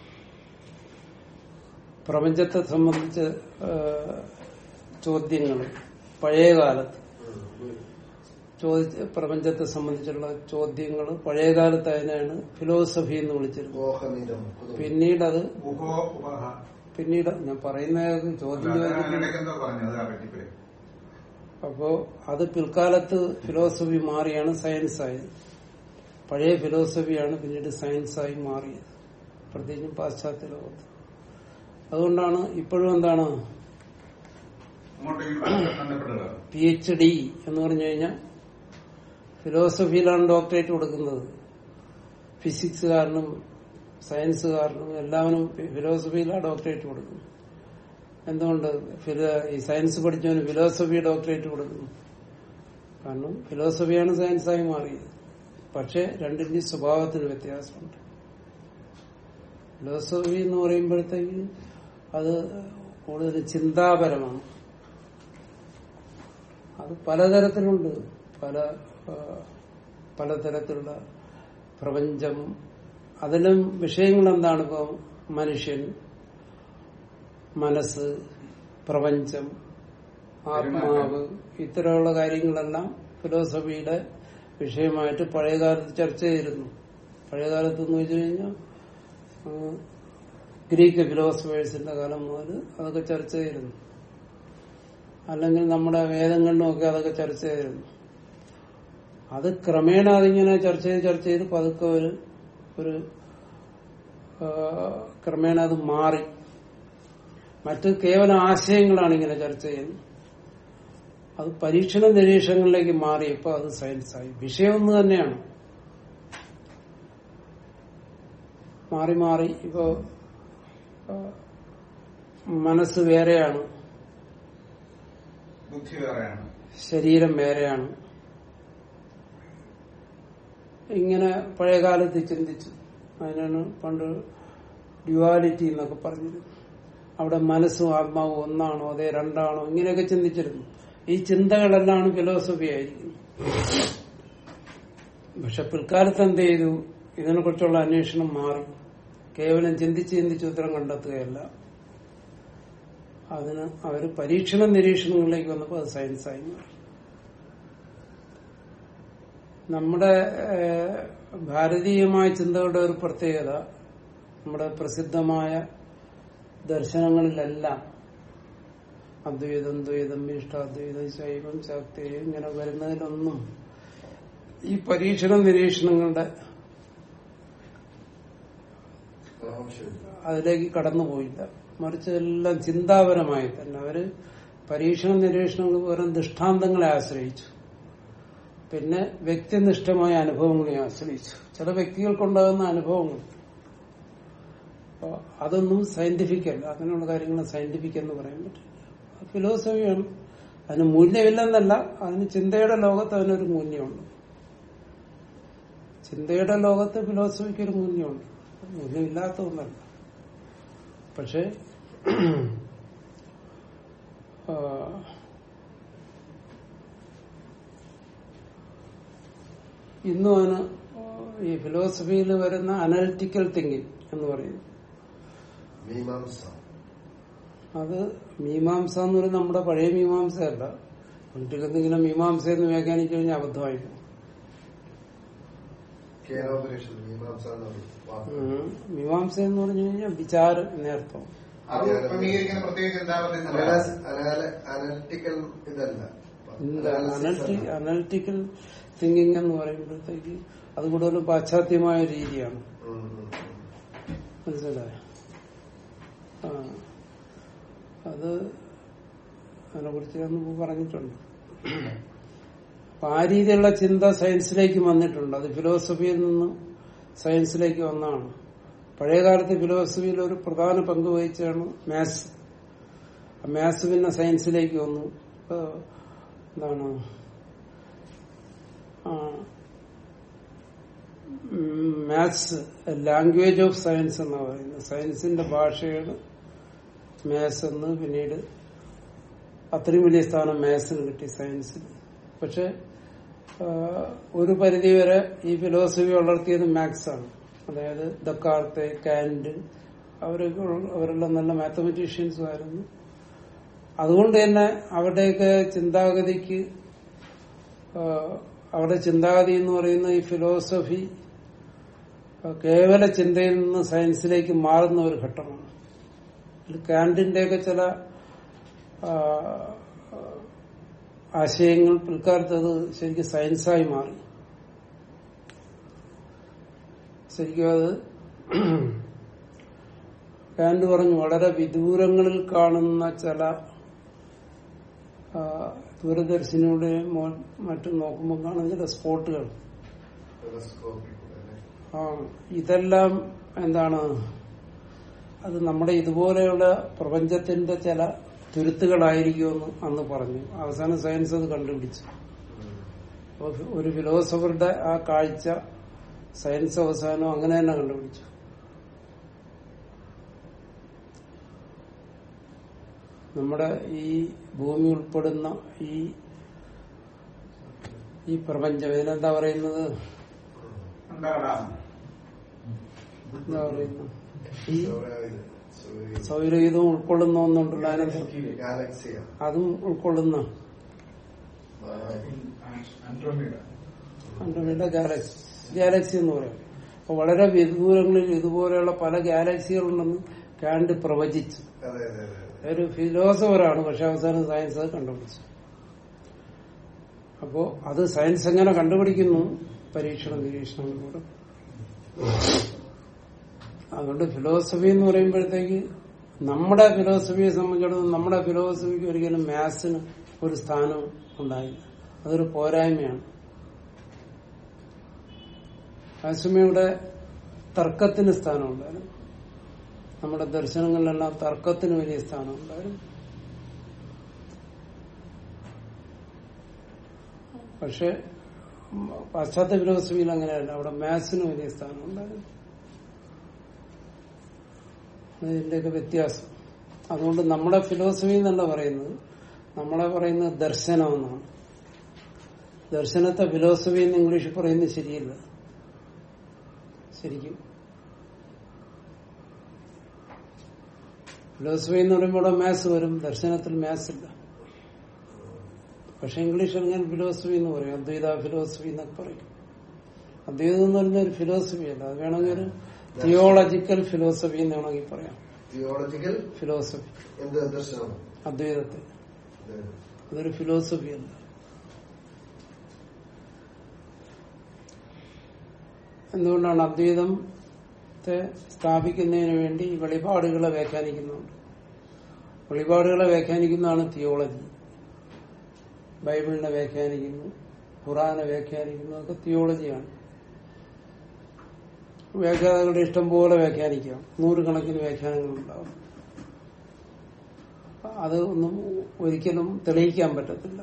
പ്രപഞ്ചത്തെ സംബന്ധിച്ച് ചോദ്യങ്ങൾ പഴയ കാലത്ത് ചോദിച്ച പ്രപഞ്ചത്തെ സംബന്ധിച്ചുള്ള ചോദ്യങ്ങൾ പഴയ കാലത്ത് അതിനാണ് ഫിലോസഫി എന്ന് വിളിച്ചിരുന്നത് മോഹനിരം പിന്നീട് അത് ഉഭോ ഉപഹ പിന്നീട് ഞാൻ പറയുന്ന ചോദ്യം ചോദിക്കുന്നത് ഇടയ്ക്കെന്തോ പറഞ്ഞു അത് ആ പറ്റിപ്പോയി അപ്പോ അത് പിൽക്കാലത്ത് ഫിലോസഫി മാറിയാണ് സയൻസ് ആയത് പഴയ ഫിലോസഫിയാണ് പിന്നീട് സയൻസായി മാറിയത് പ്രത്യേകിച്ചും പാശ്ചാത്യ ലോകത്ത് അതുകൊണ്ടാണ് ഇപ്പോഴും എന്താണ് അങ്ങോട്ടും ഇങ്ങോട്ടും ബന്ധപ്പെട്ടത് പി എച്ച് ഡി എന്ന് പറഞ്ഞു കഴിഞ്ഞാൽ ഫിലോസഫിയിലാണ് ഡോക്ടറേറ്റ് കൊടുക്കുന്നത് ഫിസിക്സുകാരനും സയൻസുകാരനും എല്ലാവരും ഫിലോസഫിയിലാണ് ഡോക്ടറേറ്റ് കൊടുക്കുന്നത് എന്തുകൊണ്ട് ഫില- ഈ സയൻസ് പഠിച്ചവന് ഫിലോസഫി ഡോക്ടറേറ്റ് കൊടുക്കുന്നു കാരണം ഫിലോസഫിയാണ് സയൻസായി മാറിയത് പക്ഷെ രണ്ടിന്റെ സ്വഭാവത്തിന് വ്യത്യാസമുണ്ട് ഫിലോസഫി എന്ന് പറയുമ്പോഴത്തേക്ക് അത് കൂടുതൽ ചിന്താപരമാണ് അത് പലതരത്തിലുണ്ട് പല ആ, പലതരത്തിലുള്ള പ്രപഞ്ചം അതിലും വിഷയങ്ങൾ എന്താണ് ഇപ്പൊ മനുഷ്യൻ മനസ്സ് പ്രപഞ്ചം ആത്മാവ് ഇത്തരമുള്ള കാര്യങ്ങളെല്ലാം ഫിലോസഫിയുടെ വിഷയമായിട്ട് പഴയകാലത്ത് ചർച്ച ചെയ്തിരുന്നു പഴയകാലത്ത് എന്ന് വെച്ച് കഴിഞ്ഞാൽ ആ, ഗ്രീക്ക് ഫിലോസഫേഴ്സിന്റെ കാലം മുതൽ അതൊക്കെ ചർച്ച ചെയ്തിരുന്നു അല്ലെങ്കിൽ നമ്മുടെ വേദങ്ങളിലുമൊക്കെ അതൊക്കെ ചർച്ച ചെയ്തിരുന്നു അത് ക്രമേണ അതിങ്ങനെ ചർച്ച ചെയ്ത് ചർച്ച ചെയ്ത് പതുക്കെ ഒരു ഒരു ആ, ക്രമേണ അത് മാറി മറ്റ് കേവല ആശയങ്ങളാണ് ഇങ്ങനെ ചർച്ച ചെയ്യുന്നത് അത് പരീക്ഷണ നിരീക്ഷണങ്ങളിലേക്ക് മാറിയപ്പോൾ അത് സയൻസായി വിഷയം ഒന്ന് തന്നെയാണ് മാറി മാറി ഇപ്പോ ആ, മനസ്സ് വേറെയാണ് ബുദ്ധി വേറെയാണ് ശരീരം വേറെയാണ് ഇങ്ങനെ പഴയകാലത്ത് ചിന്തിച്ചു അതിനാണ് പണ്ട് ഡ്യുവാലിറ്റി എന്നൊക്കെ പറഞ്ഞത് അവിടെ മനസ്സും ആത്മാവും ഒന്നാണോ അതേ രണ്ടാണോ ഇങ്ങനെയൊക്കെ ചിന്തിച്ചിരുന്നു ഈ ചിന്തകളെല്ലാം ഫിലോസഫി ആയിരിക്കും പക്ഷെ പിൽക്കാലത്ത് എന്ത് ചെയ്തു ഇതിനെക്കുറിച്ചുള്ള അന്വേഷണം മാറി കേവലം ചിന്തിച്ച് ചിന്തിച്ച് ഉത്തരം കണ്ടെത്തുകയല്ല അതിന് അവര് പരീക്ഷണ നിരീക്ഷണങ്ങളിലേക്ക് വന്നപ്പോൾ അത് സയൻസായി മാറി നമ്മുടെ ഏഹ്, ഭാരതീയമായ ചിന്തകളുടെ ഒരു പ്രത്യേകത നമ്മുടെ പ്രസിദ്ധമായ ദർശനങ്ങളിലെല്ലാം അദ്വൈതം ദ്വൈതം ഇഷ്ടാദ്വൈതം ശൈവം ശാക്തേയം ഇങ്ങനെ വരുന്നതിലൊന്നും ഈ പരീക്ഷണ നിരീക്ഷണങ്ങളുടെ ആവശ്യമില്ല അതിലേക്ക് കടന്നുപോയില്ല മറിച്ച് എല്ലാം ചിന്താപരമായി തന്നെ അവര് പരീക്ഷണ നിരീക്ഷണങ്ങൾ വെറും ദൃഷ്ടാന്തങ്ങളെ ആശ്രയിച്ചു പിന്നെ വ്യക്തിനിഷ്ഠമായ അനുഭവങ്ങളെ ആശ്രയിച്ചു ചില വ്യക്തികൾക്കുണ്ടാകുന്ന അനുഭവങ്ങൾ അപ്പൊ അതൊന്നും സയന്റിഫിക് അല്ല അങ്ങനെയുള്ള കാര്യങ്ങൾ സയന്റിഫിക് എന്ന് പറയാൻ പറ്റില്ല അത് ഫിലോസഫിയാണ് അതിന് മൂല്യമില്ലെന്നല്ല അതിന് ചിന്തയുടെ ലോകത്ത് അതിനൊരു മൂല്യമുണ്ട് ചിന്തയുടെ ലോകത്ത് ഫിലോസഫിക്ക് ഒരു മൂല്യമുണ്ട് മൂല്യമില്ലാത്ത ഒന്നല്ല പക്ഷെ ആ, ഇന്നും അതിന് ഈ ഫിലോസഫിയിൽ വരുന്ന അനലിറ്റിക്കൽ തിങ്കിങ് എന്ന് പറയുന്നു മീമാംസ അത് മീമാംസ എന്ന് പറയുന്നത് നമ്മുടെ പഴയ മീമാംസയല്ല ഒരിക്കലും ഇങ്ങനെ മീമാംസ എന്ന് വ്യാഖ്യാനിച്ചു കഴിഞ്ഞാൽ അബദ്ധമായി പോകും കേനോപരേഷൻ മീമാംസ എന്ന് പറയും വാക്ക്. ഉം. മീമാംസ എന്ന് പറഞ്ഞു കഴിഞ്ഞാൽ വിചാരം എന്നർത്ഥം അറിവ് ക്രമീകരിക്കുന്ന പ്രത്യേക ചിന്താപദ്ധതി അനാലിസ്- അനാല- അനലിറ്റിക്കൽ ഇതല്ല എന്താ അനാലിസിസ് അനലിറ്റി അല്ല. അനലിറ്റിക്കൽ തിങ്കിങ് എന്ന് പറയുമ്പോഴത്തേക്ക് അത് കൂടുതലും പാശ്ചാത്യമായ രീതിയാണ് ഉം, ഉം, ഉം. മനസ്സിലായോ ആ അത് അതിനെ കുറിച്ച് ഞാൻ മുമ്പ് പറഞ്ഞിട്ടുണ്ട് അപ്പൊ ആ രീതിയിലുള്ള ചിന്ത സയൻസിലേക്ക് വന്നിട്ടുണ്ട് അത് ഫിലോസഫിയിൽ നിന്ന് സയൻസിലേക്ക് വന്നതാണ് പഴയകാലത്ത് ഫിലോസഫിയിൽ ഒരു പ്രധാന പങ്ക് വഹിച്ചാണ് മാത്സ് ആ മാത്സ് പിന്നെ സയൻസിലേക്ക് വന്നു ഇപ്പൊ എന്താണ് മാത്സ് ലാംഗ്വേജ് ഓഫ് സയൻസ് എന്നാ പറയുന്നത് സയൻസിന്റെ ഭാഷയാണ് മാത്സ് എന്ന് പിന്നീട് അത്രയും വലിയ സ്ഥാനം മാത്സിന് കിട്ടി സയൻസിൽ പക്ഷെ ആ, ഒരു പരിധിവരെ ഈ ഫിലോസഫി വളർത്തിയത് മാത്സ് ആണ് അതായത് ദക്കാർത്തെ കാൻഡ് അവരൊക്കെ ഉള്ള- അവരെല്ലാം നല്ല മാത്തമെറ്റീഷ്യൻസും ആയിരുന്നു അതുകൊണ്ട് തന്നെ അവരുടെയൊക്കെ ചിന്താഗതിക്ക് ആ, അവരുടെ ചിന്താഗതി എന്ന് പറയുന്ന ഈ ഫിലോസഫി ആ, കേവല ചിന്തയിൽ നിന്ന് സയൻസിലേക്ക് മാറുന്ന ഒരു ഘട്ടമാണ് ഇതിൽ കാന്റിന്റെയൊക്കെ ചില ആ, ആശയങ്ങൾ പിൽക്കാലത്ത് അത് ശരിക്കും സയൻസായി മാറി ശരിക്കും അത് കാന്റ് പറഞ്ഞു വളരെ വിദൂരങ്ങളിൽ കാണുന്ന ചില ആ, ദൂരദർശിനിയുടെ മോ- മറ്റും നോക്കുമ്പോൾ കാണുന്ന ചില സ്പോട്ടുകൾ ടെലസ്കോപ്പിൽ കൂടെ അല്ലേ? ആ ഇതെല്ലാം എന്താണ് അത് നമ്മുടെ ഇതുപോലെയുള്ള പ്രപഞ്ചത്തിന്റെ ചില തുരുത്തുകളായിരിക്കുമെന്ന് അന്ന് പറഞ്ഞു അവസാനം സയൻസ് അത് കണ്ടുപിടിച്ചു ഉം. അപ്പൊ ഒരു ഫിലോസഫറുടെ ആ കാഴ്ച സയൻസ് അവസാനം അങ്ങനെ തന്നെ കണ്ടുപിടിച്ചു നമ്മുടെ ഈ ഭൂമി ഉൾപ്പെടുന്ന ഈ ഈ പ്രപഞ്ചം ഇതിനെന്താ പറയുന്നത് ഉണ്ടാകാം എന്താ പറയുന്നത് ഈ സൗരയൂഥം. സൗരയൂഥം. സൗരയുധം ഉൾക്കൊള്ളുന്ന ഒന്നുണ്ടല്ലോ അതിനെന്താ ഗാലക്സിയാ അതും ഉൾക്കൊള്ളുന്ന ആ, അണ്ടർവേണ്ട ഗാലക്സി ഗാലക്സി എന്ന് പറയും അപ്പൊ വളരെ വിദൂരങ്ങളിൽ ഇതുപോലെയുള്ള പല ഗാലക്സികളുണ്ടെന്ന് കാണ്ട് പ്രവചിച്ചു അതെ അതെ അതെ അതെ. ഒരു ഫിലോസഫറാണ് പക്ഷെ അവസാനം സയൻസ് അത് കണ്ടുപിടിച്ചു അപ്പോ അത് സയൻസ് എങ്ങനെ കണ്ടുപിടിക്കുന്നു പരീക്ഷണ നിരീക്ഷണങ്ങളിലൂടെ അതുകൊണ്ട് ഫിലോസഫി എന്ന് പറയുമ്പോഴത്തേക്ക് നമ്മുടെ ഫിലോസഫിയെ സംബന്ധിച്ചിടത്തോളം നമ്മുടെ ഫിലോസഫിക്ക് ഒരിക്കലും മാത്സിന് ഒരു സ്ഥാനം ഉണ്ടായില്ല അതൊരു പോരായ്മയാണ് അതേസമയം ഇവിടെ തർക്കത്തിന് സ്ഥാനം ഉണ്ടായിരുന്നു നമ്മുടെ ദർശനങ്ങളിലെല്ലാം തർക്കത്തിന് വലിയ സ്ഥാനം ഉണ്ടായിരുന്നു പക്ഷെ ഉം, പാശ്ചാത്യ ഫിലോസഫിയിൽ അങ്ങനെയല്ല അവിടെ മാത്സിന് വലിയ സ്ഥാനം ഉണ്ടായിരുന്നു അതിന്റെയൊക്കെ വ്യത്യാസം അതുകൊണ്ട് നമ്മുടെ ഫിലോസഫി എന്നല്ല പറയുന്നത് നമ്മളെ പറയുന്നത് ദർശനം എന്നാണ് ദർശനത്തെ ഫിലോസഫി എന്ന് ഇംഗ്ലീഷിൽ പറയുന്നത് ശരിയല്ല ശരിക്കും ഫിലോസഫി എന്ന് പറയുമ്പോൾ ഇവിടെ മാത്സ് വരും ദർശനത്തിൽ മാത്സ് ഇല്ല പക്ഷെ ഇംഗ്ലീഷിൽ ഞാൻ ഫിലോസഫി എന്ന് പറയും അദ്വൈത ഫിലോസഫി എന്നൊക്കെ പറയും അദ്വൈതം എന്ന് പറയുന്ന ഒരു ഫിലോസഫി അല്ല അത് വേണമെങ്കിൽ ഒരു തിയോളജിക്കൽ ഫിലോസഫി എന്ന് വേണമെങ്കിൽ പറയാം തിയോളജിക്കൽ ഫിലോസഫി എന്ത് ദർശനം അദ്വൈതത്തെ ഇത് അതൊരു ഫിലോസഫി അല്ല എന്തുകൊണ്ടാണ് അദ്വൈതത്തെ സ്ഥാപിക്കുന്നതിന് വേണ്ടി ഈ വെളിപാടുകളെ വ്യാഖ്യാനിക്കുന്നുണ്ട് വെളിപാടുകളെ വ്യാഖ്യാനിക്കുന്നതാണ് തിയോളജി ബൈബിളിനെ വ്യാഖ്യാനിക്കുന്നു ഖുറാനെ വ്യാഖ്യാനിക്കുന്നു അതൊക്കെ തിയോളജിയാണ് വ്യാഖ്യാതാക്കളുടെ ഇഷ്ടം പോലെ വ്യാഖ്യാനിക്കാം നൂറുകണക്കിന് വ്യാഖ്യാനങ്ങളുണ്ടാവും അത് ഒന്നും ഒരിക്കലും തെളിയിക്കാൻ പറ്റത്തില്ല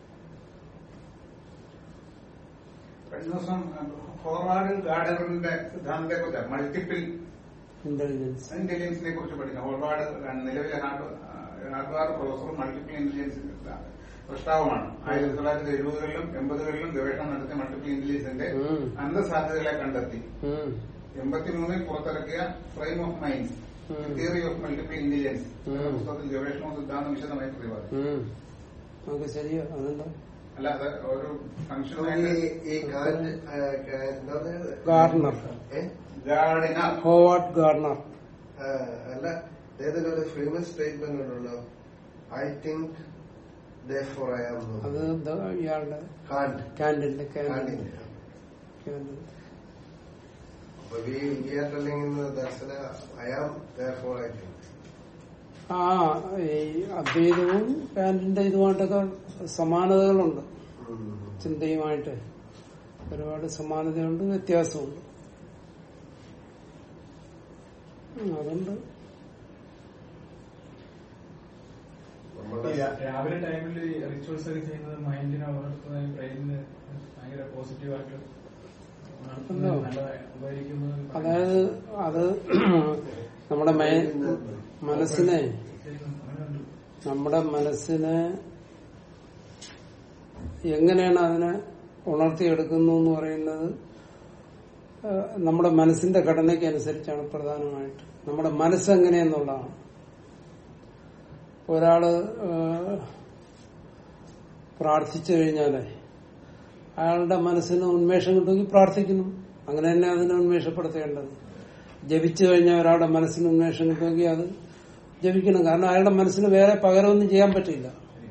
കഴിഞ്ഞ ദിവസം ഫോർവാർഡ് ഗാർഡനറിന്റെ സിദ്ധാന്തത്തെ കുറിച്ച് മൾട്ടിപ്പിൾ ഇന്റലിജൻസ് ഇന്റലിജൻസിനെ കുറിച്ച് പഠിക്കാം ഫോർവാർഡ് നിലവിലെ ഹാർഡ്വാർ പ്രൊഫസർ മൾട്ടിപ്പിൾ ഇന്റലിജൻസ് പ്രസ്താവമാണ് ആയിരത്തി തൊള്ളായിരത്തി എഴുപതുകളിലും എൺപതുകളിലും ഗവേഷണം നടത്തിയ മൾട്ടിപ്പിൾ ഇന്റലിജൻസിന്റെ ഉം. അന്തസാധ്യതകളെ കണ്ടെത്തി ഉം. എൺപത്തിമൂന്നിൽ പുറത്തിറക്കിയ ഫ്രെയിം ഓഫ് മൈൻഡ് ഉം. തിയറി ഓഫ് മൾട്ടിപ്പിൾ ഇന്റലിജൻസ് ഉം. എന്ന പുസ്തകത്തിൽ ഗവേഷണവും സിദ്ധാന്തം വിശദമായി പ്രതിപാദിച്ചു ഉം. നമുക്ക് ശരിയാ അതെന്താ അല്ല അത് ഒരു ഈ ഫംഗ്ഷനായിട്ട് ഈ കാന്റ് ആ, കാ- എന്താ പറയുന്നത്? ഗാർഡനർ ഏ? ഗാർഡിനർ ഹോവാർഡ് ഗാർഡനർ ആ, അല്ല ഏതെങ്കിലും ഒരു ഫേമസ് സ്റ്റേറ്റ്മെന്റ് ഉണ്ടല്ലോ I think for I am അത് എന്താ ഇയാളുടെ കാണ്ട് കാൻഡിന്റെ കാൻഡിൽ കാണ്ടിങ് അപ്പൊ വി വി ആർ ടെല്ലിംഗ് ദർശന I am for I think ആ ഈ അദ്വൈതവും കാൻഡിന്റെ ഇതുമായിട്ടൊക്കെ സമാനതകളുണ്ട് ചിന്തയുമായിട്ട് ഒരുപാട് സമാനതയുണ്ട് വ്യത്യാസമുണ്ട് ഉം, അതുണ്ട് നമ്മുടെ ഈ രാ- രാവിലെ ടൈമിൽ റിച്വൽസ് ഒക്കെ ചെയ്യുന്നത് മൈൻഡിനെ വളർത്തുന്നതിന് ബ്രെയിനിന് ഭയങ്കര പോസിറ്റീവായിട്ട് ഉണ്ടോ? നല്ലതായി ഉപകരിക്കുന്നത് അതായത് അത് നമ്മുടെ മൈ- മനസ്സിനെ അങ്ങനെയുണ്ട് നമ്മുടെ മനസ്സിനെ എങ്ങനെയാണ് അതിനെ ഉണർത്തിയെടുക്കുന്നു എന്ന് പറയുന്നത് ആ, നമ്മുടെ മനസ്സിന്റെ ഘടനയ്ക്ക് അനുസരിച്ചാണ് പ്രധാനമായിട്ട് നമ്മുടെ മനസ്സ് എങ്ങനെയെന്നുള്ളതാണ് ഒരാള് ആ, പ്രാർത്ഥിച്ചു കഴിഞ്ഞാല് അയാളുടെ മനസ്സിന് ഉന്മേഷം കിട്ടുമെങ്കിൽ പ്രാർത്ഥിക്കുന്നു അങ്ങനെ തന്നെ അതിനെ ഉന്മേഷപ്പെടുത്തേണ്ടത് ജപിച്ചു കഴിഞ്ഞാൽ ഒരാളുടെ മനസ്സിന് ഉന്മേഷം കിട്ടുമെങ്കിൽ അത് ജപിക്കണം കാരണം അയാളുടെ മനസ്സിന് വേറെ പകരമൊന്നും ചെയ്യാൻ പറ്റില്ല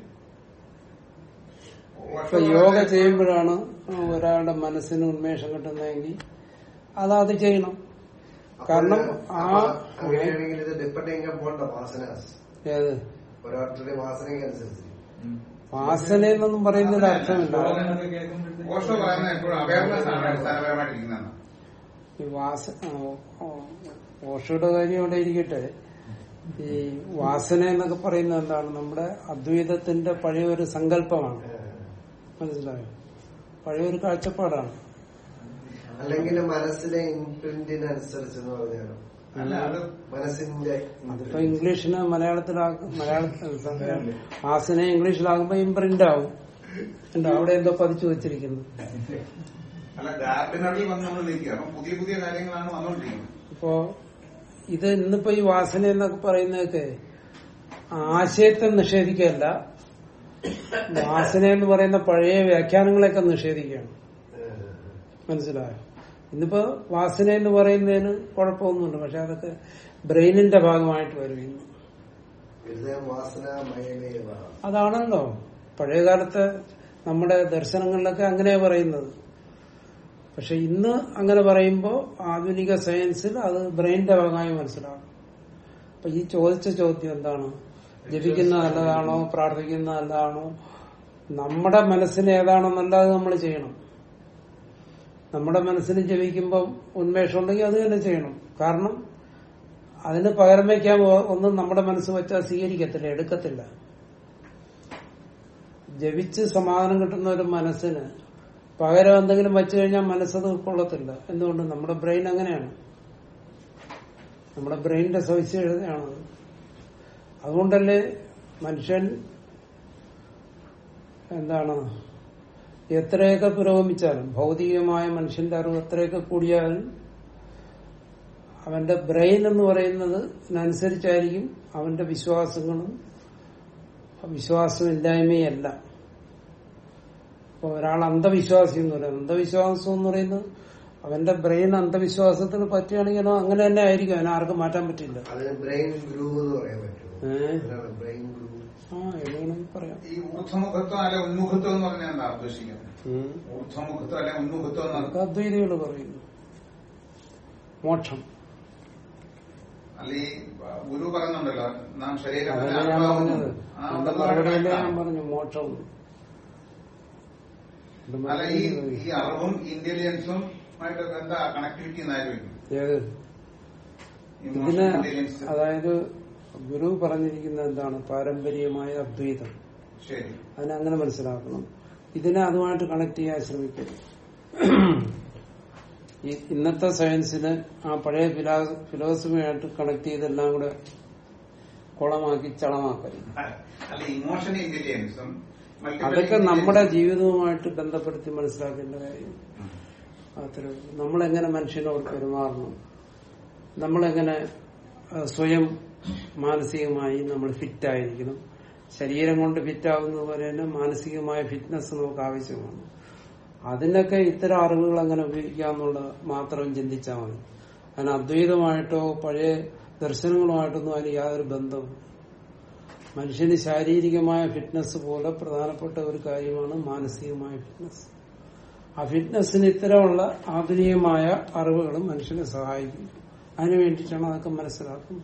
ഇപ്പൊ യോഗ ചെയ്യുമ്പോഴാണ് ഒരാളുടെ മനസ്സിന് ഉന്മേഷം കിട്ടുന്നതെങ്കിൽ അത് അത് ചെയ്യണം കാരണം ആ അങ്ങനെയാണെങ്കിൽ ഇത് ഡിപ്പെൻഡിങ് പോണ്ട വാസനാസ് ഏത് ഓരോരുത്തരുടെ വാസനയ്ക്ക് അനുസരിച്ച് വാസന എന്നൊന്നും പറയുന്നതിൽ അർത്ഥമില്ല ശ്ലോകങ്ങളൊക്കെ കേൾക്കുമ്പോഴത്തേക്ക് ഓഷോ പറയുന്നത് എപ്പോഴും അവയർനെസ് ആണ് അടിസ്ഥാനപരമായിട്ടിരിക്കുന്നതാണ് ഈ വാസ ആ, ഓ, ഓഷോയുടെ കാര്യം അവിടെ ഇരിക്കട്ടെ ഈ വാസന എന്നൊക്കെ പറയുന്നത് എന്താണ് നമ്മുടെ അദ്വൈതത്തിന്റെ പഴയ ഒരു സങ്കല്പമാണ് മനസ്സിലായോ പഴയ ഒരു കാഴ്ചപ്പാടാണ് അല്ലെങ്കിൽ മനസ്സിലെ ഇംപ്രിന്റിനനുസരിച്ച് എന്ന് പറഞ്ഞാൽ അല്ല അത് മനസ്സിന്റെ അതിപ്പോ ഇംഗ്ലീഷിന് മലയാളത്തിലാക്കും മലയാളത്തിൽ വാസന ഇംഗ്ലീഷിലാകുമ്പോ ഇംപ്രിന്റ് ആവും ഉണ്ട് അവിടെ എന്തോ പതിച്ചു വെച്ചിരിക്കുന്നു അല്ല ഗാർഡനറിൽ വന്ന് നമ്മൾ നിൽക്കുക അപ്പം പുതിയ പുതിയ കാര്യങ്ങളാണ് വന്നുകൊണ്ടിരിക്കുന്നത് ഇപ്പോ ഇത് ഇന്നിപ്പോ ഈ വാസന എന്നൊക്കെ പറയുന്നതൊക്കെ ആശയത്തെ നിഷേധിക്കല്ല വാസന എന്ന് പറയുന്ന പഴയ വ്യാഖ്യാനങ്ങളെയൊക്കെ നിഷേധിക്കുകയാണ് മനസ്സിലായോ ഇന്നിപ്പോ വാസന എന്ന് പറയുന്നതിന് കുഴപ്പമൊന്നുമില്ല പക്ഷെ അതൊക്കെ ബ്രെയിനിന്റെ ഭാഗമായിട്ട് വരും ഇന്ന് ഹൃദയം വാസന മയമേവാണ് അതാണല്ലോ പഴയ കാലത്തെ നമ്മുടെ ദർശനങ്ങളിലൊക്കെ അങ്ങനെ പറയുന്നത് പക്ഷെ ഇന്ന് അങ്ങനെ പറയുമ്പോൾ ആധുനിക സയൻസിൽ അത് ബ്രെയിനിന്റെ ഭാഗമായി മനസ്സിലാവും അപ്പൊ ഈ ചോദിച്ച ചോദ്യം എന്താണ് ജപിക്കുന്ന നല്ലതാണോ പ്രാർത്ഥിക്കുന്ന നല്ലതാണോ നമ്മുടെ മനസ്സിന് ഏതാണെന്നല്ലാതെ നമ്മൾ ചെയ്യണം നമ്മുടെ മനസ്സിന് ജപിക്കുമ്പോൾ ഉന്മേഷം ഉണ്ടെങ്കിൽ അത് തന്നെ ചെയ്യണം കാരണം അതിന് പകരം വയ്ക്കാൻ ഒന്നും നമ്മുടെ മനസ്സ് വെച്ചാൽ സ്വീകരിക്കത്തില്ല എടുക്കത്തില്ല ജപിച്ച് സമാധാനം കിട്ടുന്ന ഒരു മനസ്സിന് പകരം എന്തെങ്കിലും വെച്ചു കഴിഞ്ഞാൽ മനസ്സത് ഉൾക്കൊള്ളത്തില്ല എന്തുകൊണ്ട് നമ്മുടെ ബ്രെയിൻ അങ്ങനെയാണ് നമ്മുടെ ബ്രെയിനിന്റെ സവിശേഷതയാണത് അതുകൊണ്ടല്ലേ മനുഷ്യൻ എന്താണ് എത്രയൊക്കെ പുരോഗമിച്ചാലും ഭൗതികമായ മനുഷ്യന്റെ അറിവ് എത്രയൊക്കെ കൂടിയാലും അവന്റെ ബ്രെയിൻ എന്ന് പറയുന്നത് അനുസരിച്ചായിരിക്കും അവന്റെ വിശ്വാസങ്ങളും വിശ്വാസമില്ലായ്മയല്ല ഇപ്പൊ ഒരാൾ അന്ധവിശ്വാസി എന്ന് പറയുന്നത് അന്ധവിശ്വാസം എന്ന് പറയുന്നത് അവന്റെ ബ്രെയിൻ അന്ധവിശ്വാസത്തിന് പറ്റുകയാണെങ്കിൽ അത് അങ്ങനെ തന്നെ ആയിരിക്കും അതിനെ ആർക്കും മാറ്റാൻ പറ്റില്ല അതിന് ബ്രെയിൻ ഗ്രൂവ് എന്ന് പറയാൻ പറ്റുമോ ഏ? അതാണ് ബ്രെയിൻ ഗ്രൂവ് ആ എങ്ങനെയാണെങ്കിൽ പറയാം ഈ ഊർധ്വമുഖത്വം അല്ലെ ഉന്മുഖത്വം എന്ന് പറഞ്ഞാൽ എന്താ ഉദ്ദേശിക്കുന്നത് ഉം. ഊർധ്വമുഖത്വം അല്ലെ ഉന്മുഖത്വം എന്നാണ് അതൊക്കെ അദ്വൈതികൾ പറയുന്നു മോക്ഷം അല്ല ഈ ഗുരു പറയുന്നുണ്ടല്ലോ നാം ശരീരം അതല്ലേ തന്നെ ഞാൻ ആത്മാവുന്നു. പറഞ്ഞത് ആ, എന്റെ അത് മറുപടിയല്ലേ ഞാൻ കറക്റ്റാണ്. പറഞ്ഞു മോക്ഷം ഇത് അല്ല ഈ മറുപടി ഈ അറിവും ഇന്റലിജൻസും ആയിട്ട് എന്താ കണക്ടിവിറ്റി എന്നായിരുന്നു ഏത് ഇതിന് അതായത് ഗുരു പറഞ്ഞിരിക്കുന്നത് എന്താണ് പാരമ്പര്യമായ അദ്വൈതം ശരി അതിനെ അങ്ങനെ മനസ്സിലാക്കണം ഇതിനെ അതുമായിട്ട് കണക്ട് ചെയ്യാൻ ശ്രമിക്കരുത് ഈ ഇന്നത്തെ സയൻസിന് ആ പഴയ ഫിലാ- ഫിലോസഫിയായിട്ട് കണക്ട് ചെയ്തെല്ലാം കൂടെ കുളമാക്കി ചളമാക്കരുത് അല്ല ഇമോഷൻ ഇന്റലിജൻസും അതൊക്കെ നമ്മുടെ ജീവിതവുമായിട്ട് ബന്ധപ്പെടുത്തി മനസ്സിലാക്കേണ്ട കാര്യം അത്ര നമ്മളെങ്ങനെ മനുഷ്യനോട് പെരുമാറണം നമ്മളെങ്ങനെ ആ, സ്വയം മാനസികമായി നമ്മൾ ഫിറ്റായിരിക്കണം ശരീരം കൊണ്ട് ഫിറ്റ് ആവുന്നത് പോലെ തന്നെ മാനസികമായ ഫിറ്റ്നസ് നമുക്ക് ആവശ്യമാണ് അതിനൊക്കെ ഇത്തരം അറിവുകൾ അങ്ങനെ ഉപയോഗിക്കാന്നുള്ളത് മാത്രം ചിന്തിച്ചാൽ മതി അതിന് അദ്വൈതമായിട്ടോ പഴയ ദർശനങ്ങളുമായിട്ടൊന്നും അതിന് യാതൊരു ബന്ധവും മനുഷ്യന് ശാരീരികമായ ഫിറ്റ്നസ് പോലെ പ്രധാനപ്പെട്ട ഒരു കാര്യമാണ് മാനസികമായ ഫിറ്റ്നസ് ആ ഫിറ്റ്നസിന് ഇത്തരമുള്ള ആധുനികമായ അറിവുകളും മനുഷ്യനെ സഹായിക്കും അതിനു വേണ്ടിയിട്ടാണ് അതൊക്കെ മനസ്സിലാക്കുന്നത്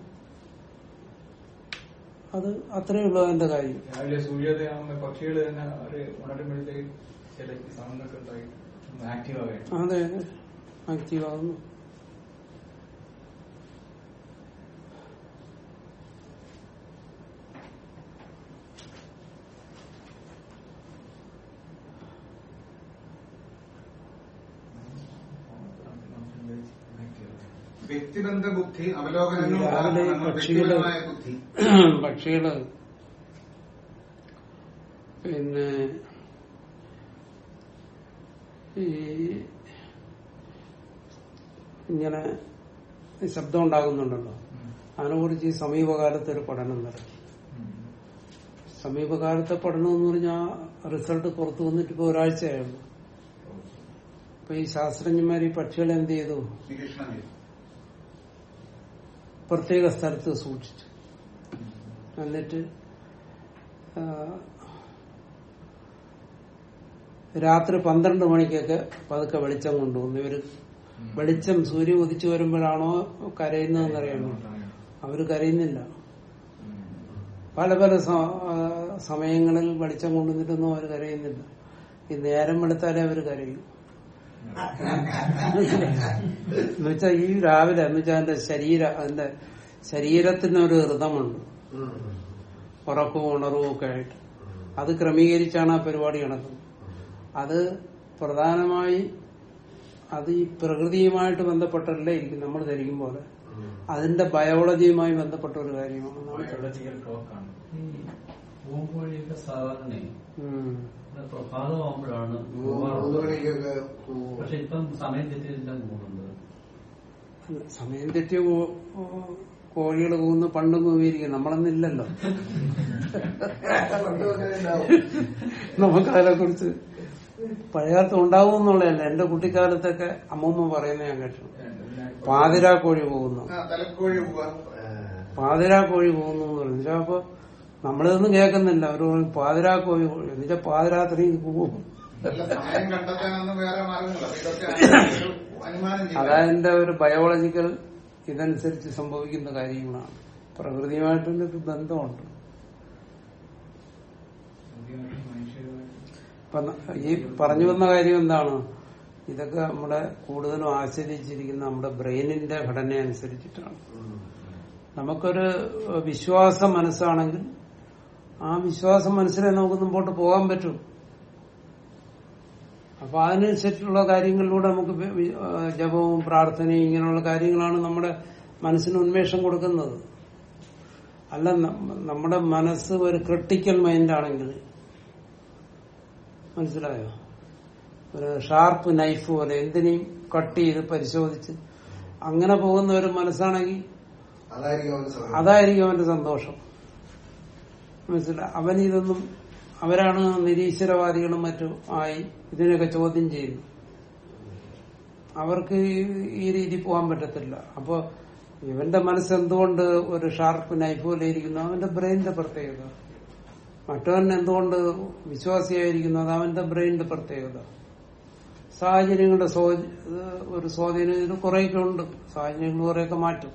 അത് അത്രയേ ഉള്ളൂ അതിന്റെ കാര്യം രാവിലെ സൂര്യോദയം പക്ഷികൾ തന്നെ ഒരു ഉണരുമ്പോഴത്തേക്ക് ചില സൗണ്ട് ഒക്കെ ഉണ്ടായി ആക്റ്റീവ് ആവുകയാണ് അതെ അതെ ആക്റ്റീവ് ആകുന്നു വ്യക്തിബന്ധ ബുദ്ധി അവലോകനങ്ങൾ രാവിലെ ഈ ഉദാഹരണങ്ങൾ, പക്ഷികള് വ്യക്തിപരമായ ബുദ്ധി പക്ഷികള് പിന്നെ ഈ ഇങ്ങനെ ശബ്ദം ഉണ്ടാകുന്നുണ്ടല്ലോ അതിനെക്കുറിച്ച് ഈ സമീപകാലത്ത് ഒരു പഠനം നടത്തി സമീപകാലത്തെ പഠനം എന്ന് പറഞ്ഞാൽ റിസൾട്ട് പുറത്തു വന്നിട്ട് ഇപ്പൊ ഒരാഴ്ചയായുള്ളൂ അപ്പൊ ഈ ശാസ്ത്രജ്ഞന്മാർ ഈ പക്ഷികളെ എന്ത് ചെയ്തു നിരീക്ഷണം ചെയ്തു പ്രത്യേക സ്ഥലത്ത് സൂക്ഷിച്ചു എന്നിട്ട് ആ, രാത്രി പന്ത്രണ്ട് മണിക്കൊക്കെ പതുക്കെ വെളിച്ചം കൊണ്ടുവന്നു ഇവര് വെളിച്ചം സൂര്യൻ ഉദിച്ചു വരുമ്പോഴാണോ കരയുന്നതെന്നറിയണോ അവര് കരയുന്നില്ല പല പല സ- ആ, സമയങ്ങളിൽ വെളിച്ചം കൊണ്ടുവന്നിട്ടൊന്നും അവർ കരയുന്നില്ല ഈ നേരം വെളുത്താലേ അവർ കരയും എന്നുവെച്ചാൽ ഈ രാവിലെ എന്നുവെച്ചാൽ അതിന്റെ ശരീര അതിന്റെ ശരീരത്തിനൊരു ഋതമുണ്ട് ഉറക്കവും ഉണർവും ഒക്കെ ആയിട്ട് അത് ക്രമീകരിച്ചാണ് ആ പരിപാടി നടക്കുന്നത് അത് പ്രധാനമായി അത് ഈ പ്രകൃതിയുമായിട്ട് ബന്ധപ്പെട്ടല്ലേ ഇരിക്കും നമ്മൾ ധരിക്കും പോലെ അതിന്റെ ബയോളജിയുമായി ബന്ധപ്പെട്ട ഒരു കാര്യമാണ് എന്നാണ് ബയോളജിക്കൽ ക്ലോക്കാണ് ഈ പൂങ്കോഴിയൊക്കെ സാധാരണ ഉം. പ്രഭാതമാകുമ്പോഴാണ് മൂന്ന് പോവാറുള്ളത് മണിക്കൊക്കെ പോവും. പക്ഷെ ഇപ്പം സമയം തെറ്റിയെല്ലാം പോകുന്നുണ്ട് അല്ല, സമയം തെറ്റിയ കോഴികൾ പോകുന്ന പണ്ടും പോയിരിക്കും നമ്മളൊന്നില്ലല്ലോ പണ്ട് അങ്ങനെ ഉണ്ടാവും. നമുക്ക് അതിനെ കുറിച്ച് പഴയകാലത്ത് ഉണ്ടാവും എന്നുള്ളതല്ല എന്റെ കുട്ടിക്കാലത്തൊക്കെ അമ്മൂമ്മ പറയുന്ന ഞാൻ കേട്ടു പാതിരാ കോഴി പോകുന്നു ആ, തലക്കോഴി പോവാ ആ. പാതിരാ കോഴി പോകുന്നു എന്ന് പറഞ്ഞു എന്നുവെച്ചാ അപ്പൊ നമ്മളിതൊന്നും കേൾക്കുന്നില്ല അവർ പറയും പാതിരാ കോഴി കോഴി എന്നുവെച്ചാൽ പാതിരാത്രി പോകും നല്ല സമയം കണ്ടെത്താനൊന്നും വേറെ മാർഗമില്ല അപ്പൊ ഇതൊക്കെ ഒരു അനുമാനം ചെയ്യാം അതതിന്റെ ഒരു ബയോളജിക്കൽ ഇതനുസരിച്ച് സംഭവിക്കുന്ന കാര്യങ്ങളാണ് പ്രകൃതിയുമായിട്ടൊരു ബന്ധമുണ്ട് ഇപ്പൊ ന- ഈ പറഞ്ഞു വന്ന കാര്യം എന്താണ് ഇതൊക്കെ നമ്മുടെ കൂടുതലും ആശ്രയിച്ചിരിക്കുന്ന നമ്മുടെ ബ്രെയിനിന്റെ ഘടന അനുസരിച്ചിട്ടാണ് ഉം. നമുക്കൊരു വിശ്വാസ മനസ്സാണെങ്കിൽ ആ വിശ്വാസം മനസ്സിലെ നമുക്ക് മുമ്പോട്ട് പോകാൻ പറ്റും അപ്പൊ അതിനനുസരിച്ചുള്ള കാര്യങ്ങളിലൂടെ നമുക്ക് വി- വി- ആ, ജപവും പ്രാർത്ഥനയും ഇങ്ങനെയുള്ള കാര്യങ്ങളാണ് നമ്മുടെ മനസ്സിന് ഉന്മേഷം കൊടുക്കുന്നത് അല്ല ന- നമ്മുടെ മനസ്സ് ഒരു ക്രിട്ടിക്കൽ മൈൻഡാണെങ്കിൽ മനസ്സിലായോ ഒരു ഷാർപ്പ് നൈഫ് പോലെ എന്തിനേയും കട്ട് ചെയ്ത് പരിശോധിച്ച് അങ്ങനെ പോകുന്ന ഒരു മനസ്സാണെങ്കിൽ അതായിരിക്കും അവന് സമയം അതായിരിക്കും അവന്റെ സന്തോഷം മനസ്സിലായി അവൻ ഇതൊന്നും അവരാണ് നിരീശ്വരവാദികളും മറ്റും ആയി ഇതിനൊക്കെ ചോദ്യം ചെയ്യുന്നു അവർക്ക് ഈ- ഈ രീതി പോകാൻ പറ്റത്തില്ല അപ്പൊ ഇവന്റെ മനസ്സ് എന്തുകൊണ്ട് ഒരു ഷാർപ്പ് നൈഫ് പോലെ ഇരിക്കുന്നു അവന്റെ ബ്രെയിനിന്റെ പ്രത്യേകത മറ്റവൻ എന്തുകൊണ്ട് വിശ്വാസിയായിരിക്കുന്നു അത് അവന്റെ ബ്രെയിനിന്റെ പ്രത്യേകത സാഹചര്യങ്ങളുടെ സ്വാ- ഒരു സ്വാധീനം ഇതിന് കുറേയൊക്കെ ഉണ്ട് സാഹചര്യങ്ങൾ കുറേയൊക്കെ മാറ്റും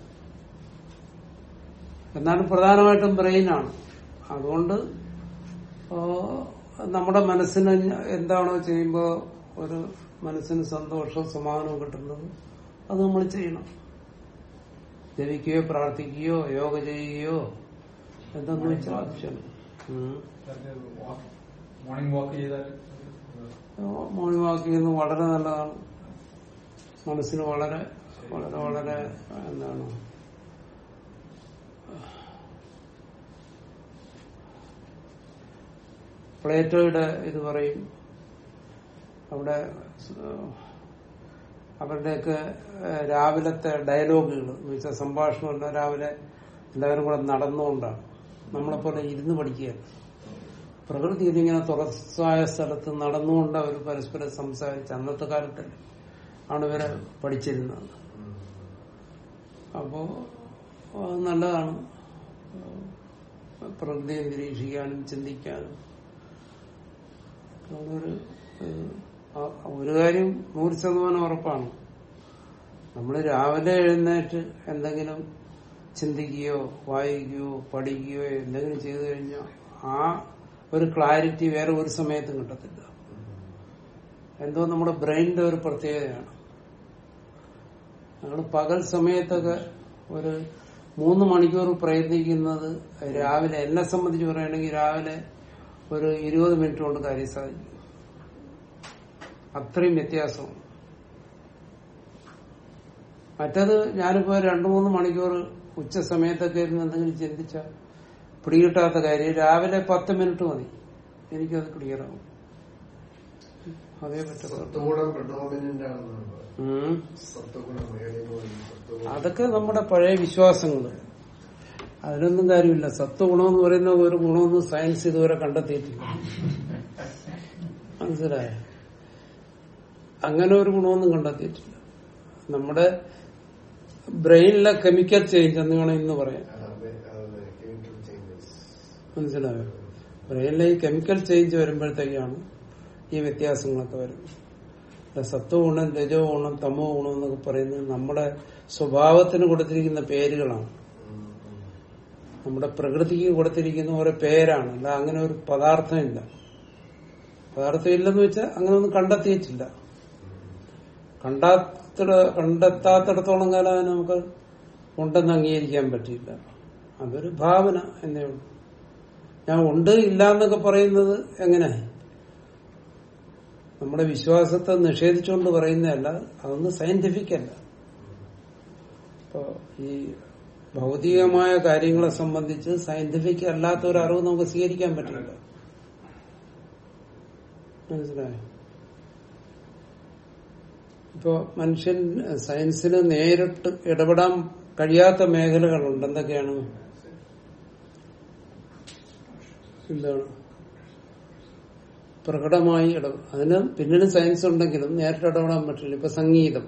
എന്നാലും പ്രധാനമായിട്ടും ബ്രെയിനാണ് അതുകൊണ്ട് ആ, നമ്മുടെ മനസ്സിന് എന്താണോ ചെയ്യുമ്പോൾ ഒരു മനസ്സിന് സന്തോഷവും സമാധാനവും കിട്ടുന്നത് അത് നമ്മൾ ചെയ്യണം ജപിക്കുകയോ പ്രാർത്ഥിക്കുകയോ യോഗ ചെയ്യുകയോ എന്തെന്ന് വെച്ചാൽ ആവശ്യമാണ് ഉം. മോർണിംഗ് വാക്ക് ചെയ്താൽ മോർണിംഗ് വാക്ക് ചെയ്യുന്നത് വളരെ നല്ലതാണ് മനസ്സിന് വളരെ വളരെ വളരെ എന്താണ് പ്ലേറ്റോയുടെ ഇത് പറയും അവിടെ ഏഹ്, അവരുടെയൊക്കെ ഏഹ്, രാവിലത്തെ ഡയലോഗുകൾ എന്ന് വെച്ചാൽ സംഭാഷണമല്ല രാവിലെ എല്ലാവരും കൂടെ നടന്നുകൊണ്ടാണ് നമ്മളെപ്പോലെ ഇരുന്ന് പഠിക്കുകയല്ല പ്രകൃതി ഇതിങ്ങനെ തുറസായ സ്ഥലത്ത് നടന്നുകൊണ്ട് അവർ പരസ്പരം സംസാരിച്ച് അന്നത്തെ കാലത്ത് ആണ് ഇവരെ പഠിച്ചിരുന്നത് അപ്പോ അത് നല്ലതാണ് പ്രകൃതിയെ നിരീക്ഷിക്കാനും ചിന്തിക്കാനും അതുകൊണ്ടൊരു ഏഹ്, ആ- ഒരു കാര്യം നൂറ് ശതമാനം ഉറപ്പാണ് നമ്മൾ രാവിലെ എഴുന്നേറ്റ് എന്തെങ്കിലും ചിന്തിക്കുകയോ വായിക്കുകയോ പഠിക്കുകയോ എന്തെങ്കിലും ചെയ്തു കഴിഞ്ഞാൽ ആ ഒരു ക്ലാരിറ്റി വേറെ ഒരു സമയത്തും കിട്ടത്തില്ല എന്തോ നമ്മുടെ ബ്രെയിനിന്റെ ഒരു പ്രത്യേകതയാണ് നമ്മൾ പകൽ സമയത്തൊക്കെ ഒരു മൂന്ന് മണിക്കൂർ പ്രയത്നിക്കുന്നത് രാവിലെ എന്നെ സംബന്ധിച്ച് പറയുകയാണെങ്കിൽ രാവിലെ ഒരു ഇരുപത് മിനിറ്റ് കൊണ്ട് കാര്യം സാധിക്കും അത്രയും വ്യത്യാസമാണ് മറ്റത് ഞാനിപ്പോ രണ്ടു മൂന്ന് മണിക്കൂർ ഉച്ച സമയത്തൊക്കെ ഇരുന്ന് എന്തെങ്കിലും ചിന്തിച്ച പിടികിട്ടാത്ത കാര്യം രാവിലെ പത്ത് മിനിറ്റ് മതി എനിക്കത് ക്ലിയറാവും അതേ പറ്റുള്ളൂ സത്വഗുണം പ്രഡോമിനന്റ് ആണെന്നാണ് പറയുന്നത്. ഉം. സത്വഗുണം ഏതെങ്കിലും സത്വഗുണം അതൊക്കെ നമ്മുടെ പഴയ വിശ്വാസങ്ങള് അതിലൊന്നും കാര്യമില്ല സത്വ ഗുണമെന്ന് പറയുന്ന ഒരു ഗുണമൊന്നും സയൻസ് ഇതുവരെ കണ്ടെത്തിയിട്ടില്ല മനസ്സിലായ അങ്ങനെ ഒരു ഗുണമൊന്നും കണ്ടെത്തിയിട്ടില്ല നമ്മുടെ ബ്രെയിനിലെ കെമിക്കൽ ചേഞ്ച് എന്ന് വേണം ഇന്ന് പറയാം കെമിക്കൽ ചേഞ്ചസ് മനസ്സിലായോ ബ്രെയിനിലെ ഈ കെമിക്കൽ ചേഞ്ച് വരുമ്പോഴത്തേക്കാണ് ഈ വ്യത്യാസങ്ങളൊക്കെ വരുന്നത് ഇവിടെ സത്വ ഗുണം രജോ ഗുണം തമോ ഗുണം എന്നൊക്കെ പറയുന്നത് നമ്മുടെ സ്വഭാവത്തിന് കൊടുത്തിരിക്കുന്ന പേരുകളാണ് നമ്മുടെ പ്രകൃതിക്ക് കൊടുത്തിരിക്കുന്ന ഓരോ പേരാണ് അല്ല അങ്ങനെ ഒരു പദാർത്ഥമില്ല പദാർത്ഥം ഇല്ലെന്ന് വെച്ചാൽ അങ്ങനെ ഒന്നും കണ്ടെത്തിയിട്ടില്ല കണ്ടാത്തിട കണ്ടെത്താത്തിടത്തോളം കാലം അതിനെ നമുക്ക് ഉണ്ടെന്ന് അംഗീകരിക്കാൻ പറ്റില്ല അതൊരു ഭാവന എന്നേ ഉള്ളൂ ഞാൻ ഉണ്ട് ഇല്ല എന്നൊക്കെ പറയുന്നത് എങ്ങനെ നമ്മുടെ വിശ്വാസത്തെ നിഷേധിച്ചുകൊണ്ട് പറയുന്നതല്ല അതൊന്നും സയന്റിഫിക് അല്ല ഇപ്പോ ഈ ഭൗതികമായ കാര്യങ്ങളെ സംബന്ധിച്ച് സയന്റിഫിക് അല്ലാത്ത ഒരു അറിവ് നമുക്ക് സ്വീകരിക്കാൻ പറ്റില്ല മനസ്സിലായോ ഇപ്പോ മനുഷ്യൻ സയൻസിന് നേരിട്ട് ഇടപെടാൻ കഴിയാത്ത മേഖലകളുണ്ട് എന്തൊക്കെയാണ് എന്താണ് പ്രകടമായി ഇടപെ അതിന് പിന്നീട് സയൻസ് ഉണ്ടെങ്കിലും നേരിട്ട് ഇടപെടാൻ പറ്റില്ല ഇപ്പൊ സംഗീതം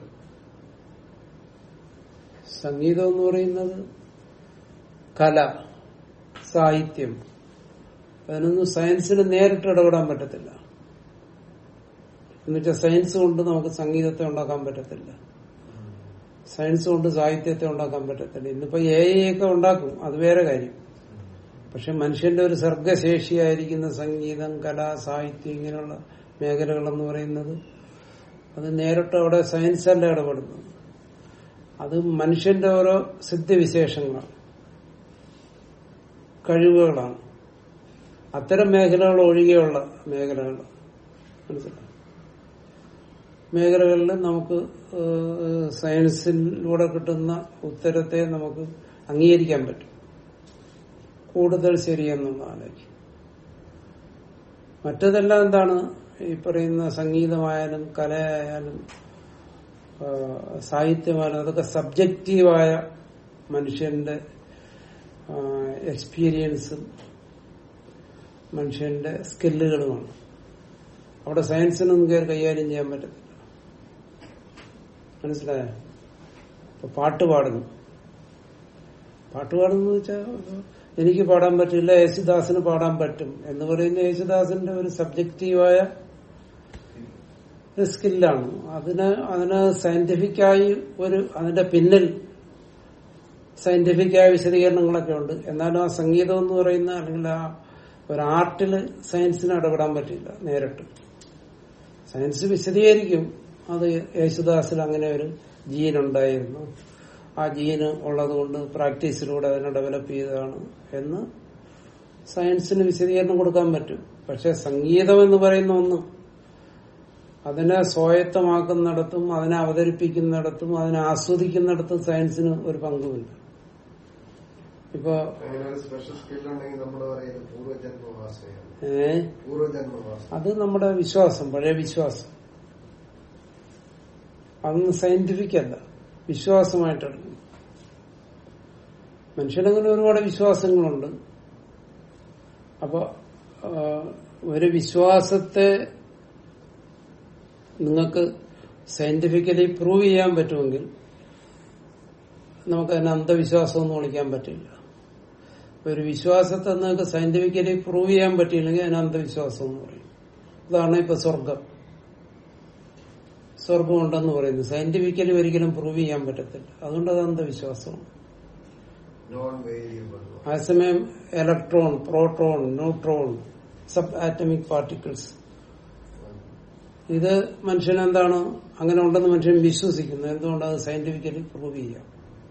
സംഗീതം എന്ന് പറയുന്നത് കല സാഹിത്യം അതിനൊന്നും സയൻസിന് നേരിട്ട് ഇടപെടാൻ പറ്റത്തില്ല എന്നുവെച്ചാൽ സയൻസ് കൊണ്ട് നമുക്ക് സംഗീതത്തെ ഉണ്ടാക്കാൻ പറ്റത്തില്ല സയൻസ് കൊണ്ട് സാഹിത്യത്തെ ഉണ്ടാക്കാൻ പറ്റത്തില്ല ഇന്നിപ്പോ എ ഒക്കെ ഉണ്ടാക്കും അത് വേറെ കാര്യം പക്ഷെ മനുഷ്യന്റെ ഒരു സർഗശേഷിയായിരിക്കുന്ന സംഗീതം കല സാഹിത്യം ഇങ്ങനെയുള്ള മേഖലകളെന്ന് പറയുന്നത് അത് നേരിട്ട് അവിടെ സയൻസ് അല്ല ഇടപെടുന്നത് അത് മനുഷ്യന്റെ ഓരോ സിദ്ധിവിശേഷങ്ങളാണ് കഴിവുകളാണ് അത്തരം മേഖലകൾ ഒഴികെയുള്ള മേഖലകൾ മനസ്സിലായി മേഖലകളിൽ നമുക്ക് ഏഹ്, സയൻസിലൂടെ കിട്ടുന്ന ഉത്തരത്തെ നമുക്ക് അംഗീകരിക്കാൻ പറ്റും കൂടുതൽ ശരിയെന്നുള്ളതാലേക്ക് മറ്റതെല്ലാം എന്താണ് ഈ പറയുന്ന സംഗീതമായാലും കലയായാലും ആ, സാഹിത്യമായാലും അതൊക്കെ സബ്ജക്റ്റീവായ മനുഷ്യന്റെ എക്സ്പീരിയൻസും മനുഷ്യന്റെ സ്കില്ലുകളുമാണ് അവിടെ സയൻസിനൊന്നും കയറി കൈകാര്യം ചെയ്യാൻ പറ്റത്തില്ല മനസ്സിലായോ ഇപ്പൊ പാട്ട് പാടുന്നു പാട്ട് പാടുന്നു വെച്ചാൽ എനിക്ക് പാടാൻ പറ്റില്ല യേശുദാസിന് പാടാൻ പറ്റും എന്ന് പറയുന്ന യേശുദാസിന്റെ ഒരു സബ്ജക്റ്റീവായ ഒരു സ്കില്ലാണ് അതിന് അതിന് സയന്റിഫിക്കായി ഒരു അതിന്റെ പിന്നിൽ സയന്റിഫിക്കായ വിശദീകരണങ്ങളൊക്കെ ഉണ്ട് എന്നാലും ആ സംഗീതം എന്ന് പറയുന്ന അല്ലെങ്കിൽ ആ ഒരു ആർട്ടിൽ സയൻസിന് ഇടപെടാൻ പറ്റില്ല നേരിട്ട് സയൻസ് വിശദീകരിക്കും അത് യേശുദാസിൽ അങ്ങനെ ഒരു ജീൻ ഉണ്ടായിരുന്നു ആ ജീന് ഉള്ളത് കൊണ്ട് പ്രാക്ടീസിലൂടെ അതിനെ ഡെവലപ്പ് ചെയ്തതാണ് എന്ന് സയൻസിന് വിശദീകരണം കൊടുക്കാൻ പറ്റും പക്ഷെ സംഗീതം എന്ന് പറയുന്ന ഒന്ന് അതിനെ സ്വായത്തമാക്കുന്നിടത്തും അതിനെ അവതരിപ്പിക്കുന്നിടത്തും അതിനെ ആസ്വദിക്കുന്നിടത്തും സയൻസിന് ഒരു പങ്കുമില്ല ഇപ്പൊ അങ്ങനെ ഒരു സ്പെഷ്യൽ സ്കിൽ ഉണ്ടെങ്കിൽ നമ്മൾ പറയുന്നത് പൂർവ്വജന്മവാസയാണ് ഏ പൂർവ്വജന്മവാസം അത് നമ്മുടെ വിശ്വാസം പഴയ വിശ്വാസം അതൊന്നും സയന്റിഫിക് അല്ല വിശ്വാസമായിട്ടാണ് മനുഷ്യനങ്ങനെ ഒരുപാട് വിശ്വാസങ്ങളുണ്ട് അപ്പൊ ആ, ഒരു വിശ്വാസത്തെ നിങ്ങൾക്ക് സയന്റിഫിക്കലി പ്രൂവ് ചെയ്യാൻ പറ്റുമെങ്കിൽ നമുക്ക് അതിനെ അന്ധവിശ്വാസം എന്ന് വിളിക്കാൻ പറ്റില്ല ഒരു വിശ്വാസത്തെ നിങ്ങൾക്ക് സയന്റിഫിക്കലി പ്രൂവ് ചെയ്യാൻ പറ്റിയില്ലെങ്കിൽ അതിന് അന്ധവിശ്വാസം എന്ന് പറയും ഉദാഹരണം ഇപ്പൊ സ്വർഗം സ്വർഗം ഉണ്ടെന്ന് പറയുന്നു സയന്റിഫിക്കലി ഒരിക്കലും പ്രൂവ് ചെയ്യാൻ പറ്റത്തില്ല അതുകൊണ്ട് അത് അന്ധവിശ്വാസമാണ് നോൺ വേരിയബിൾ അതേസമയം electron proton neutron sub atomic particles ഇത് മനുഷ്യൻ എന്താണ് അങ്ങനെ ഉണ്ടെന്ന് മനുഷ്യൻ വിശ്വസിക്കുന്നു എന്തുകൊണ്ട് അത് സയന്റിഫിക്കലി പ്രൂവ് ചെയ്യാം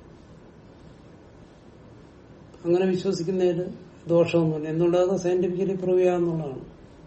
അങ്ങനെ വിശ്വസിക്കുന്നതിൽ ദോഷമൊന്നുമില്ല എന്തുകൊണ്ട് അത് സയന്റിഫിക്കലി പ്രൂവ് ചെയ്യാന്നുള്ളതാണ്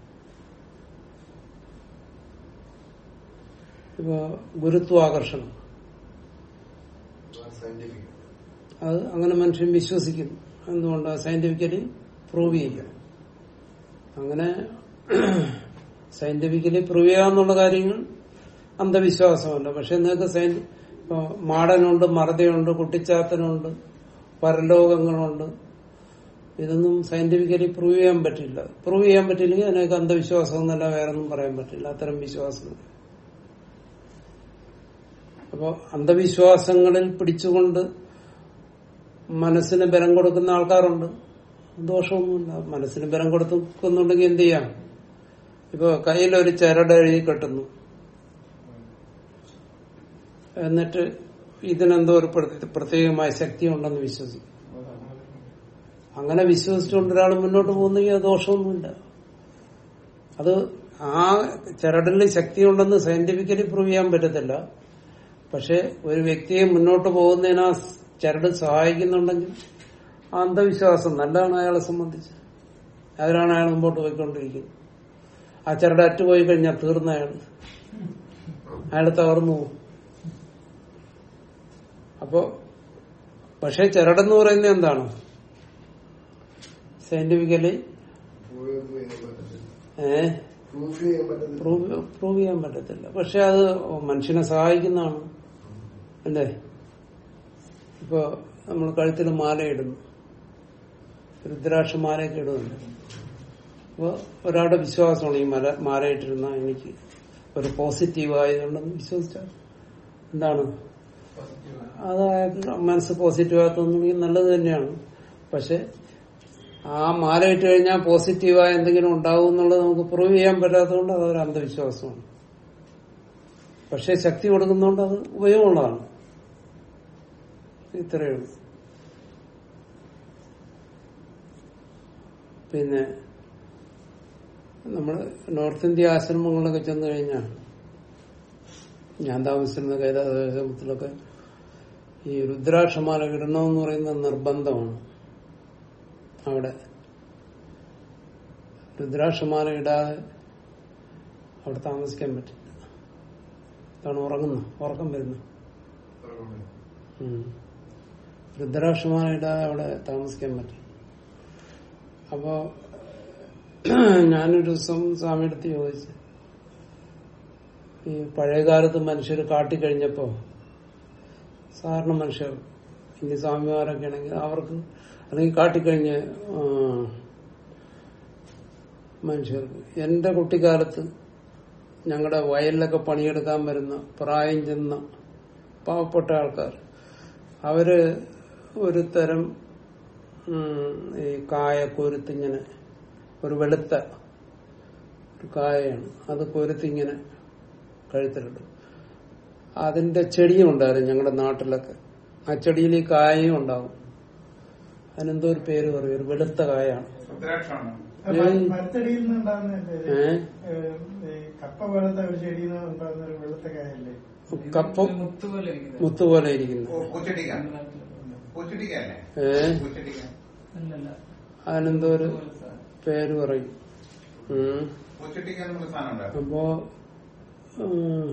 ഇപ്പൊ ഗുരുത്വാകർഷണം സയന്റിഫിക് അത് അങ്ങനെ മനുഷ്യൻ വിശ്വസിക്കുന്നു എന്തുകൊണ്ട് സയന്റിഫിക്കലി പ്രൂവ് ചെയ്യാം അങ്ങനെ സയന്റിഫിക്കലി പ്രൂവ് ചെയ്യാന്നുള്ള കാര്യങ്ങൾ അന്ധവിശ്വാസമല്ല പക്ഷെ നിങ്ങൾക്ക് സയൻ ഇപ്പൊ മാടനുണ്ട് മറതയുണ്ട് കുട്ടിച്ചാത്തനുണ്ട് പരലോകങ്ങളുണ്ട് ഇതൊന്നും സയന്റിഫിക്കലി പ്രൂവ് ചെയ്യാൻ പറ്റില്ല പ്രൂവ് ചെയ്യാൻ പറ്റില്ലെങ്കിൽ അതിനൊക്കെ അന്ധവിശ്വാസം എന്നല്ല വേറെ ഒന്നും പറയാൻ പറ്റില്ല അത്തരം വിശ്വാസങ്ങൾ അപ്പോ അന്ധവിശ്വാസങ്ങളിൽ പിടിച്ചുകൊണ്ട് മനസ്സിന് ബലം കൊടുക്കുന്ന ആൾക്കാരുണ്ട് ദോഷമൊന്നുമില്ല മനസ്സിന് ബലം കൊടുക്കുന്നുണ്ടെങ്കിൽ എന്ത് ചെയ്യാം ഇപ്പൊ കയ്യിലൊരു ചരട് എഴുതി കെട്ടുന്നു എന്നിട്ട് ഇതിനെന്തോ ഒരു പ്രത്യ- പ്രത്യേകമായ ശക്തി ഉണ്ടെന്ന് വിശ്വസിക്കും അങ്ങനെ വിശ്വസിച്ചുകൊണ്ട് ഒരാൾ മുന്നോട്ട് പോകുന്നെങ്കിൽ അത് ദോഷമൊന്നുമില്ല അത് ആ ചരടിൽ ശക്തിയുണ്ടെന്ന് സയന്റിഫിക്കലി പ്രൂവ് ചെയ്യാൻ പറ്റത്തില്ല പക്ഷെ ഒരു വ്യക്തിയെ മുന്നോട്ട് പോകുന്നതിന് ആ ചരട് സഹായിക്കുന്നുണ്ടെങ്കിൽ ആ അന്ധവിശ്വാസം നല്ലതാണ് അയാളെ സംബന്ധിച്ച് അതിനാണ് അയാൾ മുമ്പോട്ട് പോയിക്കൊണ്ടിരിക്കുന്നത് ആ ചരട് അറ്റുപോയി കഴിഞ്ഞാൽ തീർന്ന അയാൾ അയാൾ തകർന്നു പോകും അപ്പോ പക്ഷെ ചരടെന്ന് പറയുന്നത് എന്താണ് സയന്റിഫിക്കലി പ്രൂവ് ചെയ്യാൻ പറ്റത്തില്ല ഏഹ് പ്രൂഫ് ചെയ്യാൻ പറ്റത്തില്ല പ്രൂവ് പ്രൂവ് ചെയ്യാൻ പറ്റത്തില്ല പക്ഷെ അത് മനുഷ്യനെ സഹായിക്കുന്നതാണ് അല്ലേ ഇപ്പൊ നമ്മൾ കഴുത്തിൽ മാലയിടുന്നു രുദ്രാക്ഷ മാലയൊക്കെ ഇടുന്നുണ്ട് അപ്പൊ ഒരാളുടെ വിശ്വാസമാണ് ഈ മല മാലയിട്ടിരുന്ന എനിക്ക് ഒരു പോസിറ്റീവ് ആയതുകൊണ്ടെന്ന് വിശ്വസിച്ചാൽ എന്താണ് അത് അയാൾക്ക് മനസ്സ് പോസിറ്റീവ് ആകത്തൊന്നുണ്ടെങ്കിൽ നല്ലത് തന്നെയാണ് പക്ഷെ ആ മാല ഇട്ട് കഴിഞ്ഞാൽ പോസിറ്റീവായ എന്തെങ്കിലും ഉണ്ടാവും എന്നുള്ളത് നമുക്ക് പ്രൂവ് ചെയ്യാൻ പറ്റാത്തതുകൊണ്ട് അതൊരു അന്ധവിശ്വാസമാണ് പക്ഷെ ശക്തി കൊടുക്കുന്നതുകൊണ്ട് അത് ഉപയോഗമുള്ളതാണ് ഇത്രയേ ഉള്ളൂ പിന്നെ നമ്മൾ നോർത്ത് ഇന്ത്യ ആശ്രമങ്ങളിലൊക്കെ ചെന്ന് കഴിഞ്ഞാൽ ഞാൻ താമസിച്ചിരുന്ന കൈലാസത്തിലൊക്കെ ഈ രുദ്രാക്ഷമാല ഇടണമെന്ന് പറയുന്നത് നിർബന്ധമാണ് അവിടെ രുദ്രാക്ഷമാല ഇടാതെ അവിടെ താമസിക്കാൻ പറ്റില്ല അതാണ് ഉറങ്ങുന്നു ഉറക്കം വരുന്നു ഉം. രുദ്രാക്ഷമാല ഇടാതെ അവിടെ താമസിക്കാൻ പറ്റില്ല അപ്പോ ഞാനൊരു ദിവസം സ്വാമിയെടുത്ത് ചോദിച്ചു ഈ പഴയകാലത്ത് മനുഷ്യർ കാട്ടിക്കഴിഞ്ഞപ്പോ സാധാരണ മനുഷ്യർ ഇനി സ്വാമിമാരൊക്കെ ആണെങ്കിൽ അവർക്ക് അല്ലെങ്കിൽ കാട്ടിക്കഴിഞ്ഞ് ആ, മനുഷ്യർക്ക് എന്റെ കുട്ടിക്കാലത്ത് ഞങ്ങളുടെ വയലിലൊക്കെ പണിയെടുക്കാൻ വരുന്ന പ്രായം ചെന്ന പാവപ്പെട്ട ആൾക്കാർ അവര് ഒരു തരം ഉം, ഈ കായ കൊരുത്തിങ്ങനെ ഒരു വെളുത്ത ഒരു കായയാണ് അത് കൊരുത്തിങ്ങനെ കഴുത്തിലിടും അതിന്റെ ചെടിയും ഉണ്ടായിരുന്നു ഞങ്ങളുടെ നാട്ടിലൊക്കെ ആ ചെടിയിൽ ഈ കായയും ഉണ്ടാവും അതിനെന്തോ ഒരു പേര് പറയും ഒരു വെളുത്ത കായാണ് രുദ്രാക്ഷമാണ് ഏയ്. മരത്തടിയിൽ നിന്ന് ഉണ്ടാകുന്നതല്ലേ ഇത്? ഏ? ഏഹ്, ഈ കപ്പ പോലത്തെ ഒരു ചെടിയിൽ നിന്ന് ഉണ്ടാകുന്ന ഒരു വെളുത്ത കായല്ലേ കപ്പം മുത്ത് പോലെ ഇരിക്കുന്നത്. മുത്ത് പോലെ ഇരിക്കുന്നു പൂ- പൂച്ചെടിക്ക പൂച്ചെടിക്കല്ലേ ഏ പൂച്ചെടിക്ക അല്ലല്ല. അതിനെന്തോ ഒരു ഇതുപോലത്തെ സാധനം. പേര് പറയും ഉം. പൂച്ചെടിക്ക എന്നുള്ള സാധനം ഉണ്ടായിരുന്നു അപ്പോ ഉം,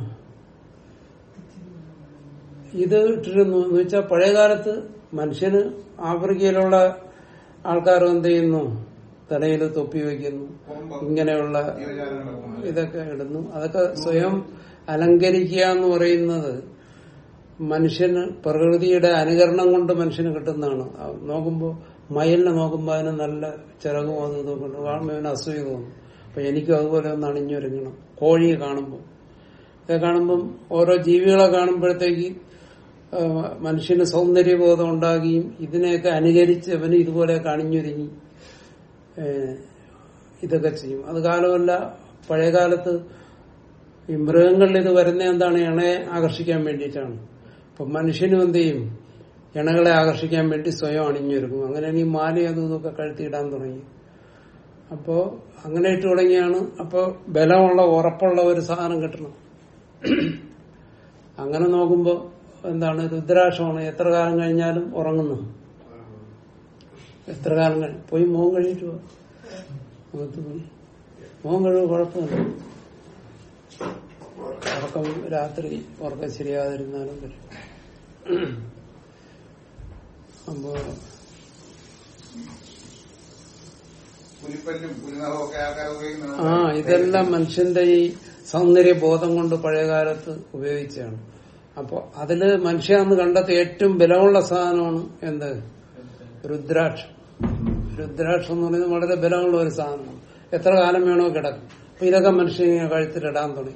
ഇത് ഇട്ടിരുന്നു എന്ന് വെച്ചാൽ പഴയകാലത്ത് മനുഷ്യന് ആഫ്രിക്കയിലുള്ള ആൾക്കാർ എന്ത് ചെയ്യുന്നു തലയിൽ തൊപ്പി വയ്ക്കുന്നു കൊമ്പ് ഇങ്ങനെയുള്ള ജീവജാലങ്ങളൊക്കെ ഇതൊക്കെ ഇടുന്നു അതൊക്കെ സ്വയം അലങ്കരിക്കുക എന്ന് പറയുന്നത് മനുഷ്യന് പ്രകൃതിയുടെ അനുകരണം കൊണ്ട് മനുഷ്യന് കിട്ടുന്നതാണ് ആ നോക്കുമ്പോ മയിലിനെ നോക്കുമ്പോൾ അതിന് നല്ല ചിറകും അതും ഇതൊക്കെ ഉണ്ട് കാണുമ്പോൾ അവന് അസൂയ തോന്നും അപ്പൊ എനിക്കും അതുപോലെ ഒന്ന് അണിഞ്ഞൊരുങ്ങണം കോഴിയെ കാണുമ്പോൾ ഇതൊക്കെ കാണുമ്പം ഓരോ ജീവികളെ കാണുമ്പോഴത്തേക്ക് ആ, മനുഷ്യന് സൗന്ദര്യബോധം ഉണ്ടാകുകയും ഇതിനെയൊക്കെ അനുകരിച്ച് അവന് ഇതുപോലെയൊക്കെ അണിഞ്ഞൊരുങ്ങി ഏ, ഇതൊക്കെ ചെയ്യും അത് കാലമല്ല പഴയകാലത്ത് ഈ മൃഗങ്ങളിൽ ഇത് വരുന്ന എന്താണ് ഇണയെ ആകർഷിക്കാൻ വേണ്ടിയിട്ടാണ് അപ്പൊ മനുഷ്യനും എന്ത് ചെയ്യും ഇണകളെ ആകർഷിക്കാൻ വേണ്ടി സ്വയം അണിഞ്ഞൊരുങ്ങും അങ്ങനെ ഈ മാല അതും ഇതൊക്കെ കഴുത്തിയിടാൻ തുടങ്ങി അപ്പോ അങ്ങനെ ഇട്ട് തുടങ്ങിയാണ് അപ്പോ ബലമുള്ള ഉറപ്പുള്ള ഒരു സാധനം കിട്ടണം അങ്ങനെ നോക്കുമ്പോ എന്താണ് രുദ്രാക്ഷമാണ് എത്ര കാലം കഴിഞ്ഞാലും ഉറങ്ങുന്നു എത്ര കാലം കഴിഞ്ഞ് പോയി മോൻ കഴിയിട്ട് പോ. മുഖത്ത് പോയി മോൻ കഴിവ് കുഴപ്പമില്ല ഉറക്കം രാത്രി ഉറക്കം ശരിയാതിരുന്നാലും വരും അപ്പോ പുലിപ്പല്ലും പുലിനഖവും ഒക്കെ ആൾക്കാർ ഉപയോഗിക്കുന്നത് ആ ഇതെല്ലാം മനുഷ്യന്റെ ഈ സൗന്ദര്യ ബോധം കൊണ്ട് പഴയകാലത്ത് ഉപയോഗിച്ചാണ് അപ്പൊ അതില് മനുഷ്യാന്ന് കണ്ടെത്തിയ ഏറ്റവും ബലമുള്ള സാധനമാണ് എന്ത് രുദ്രാക്ഷം രുദ്രാക്ഷം എന്ന് പറയുന്നത് വളരെ ബലമുള്ള ഒരു സാധനമാണ് എത്ര കാലം വേണോ കിടക്കും അപ്പൊ ഇതൊക്കെ മനുഷ്യൻ ഇങ്ങനെ കഴുത്തിലിടാൻ തുടങ്ങി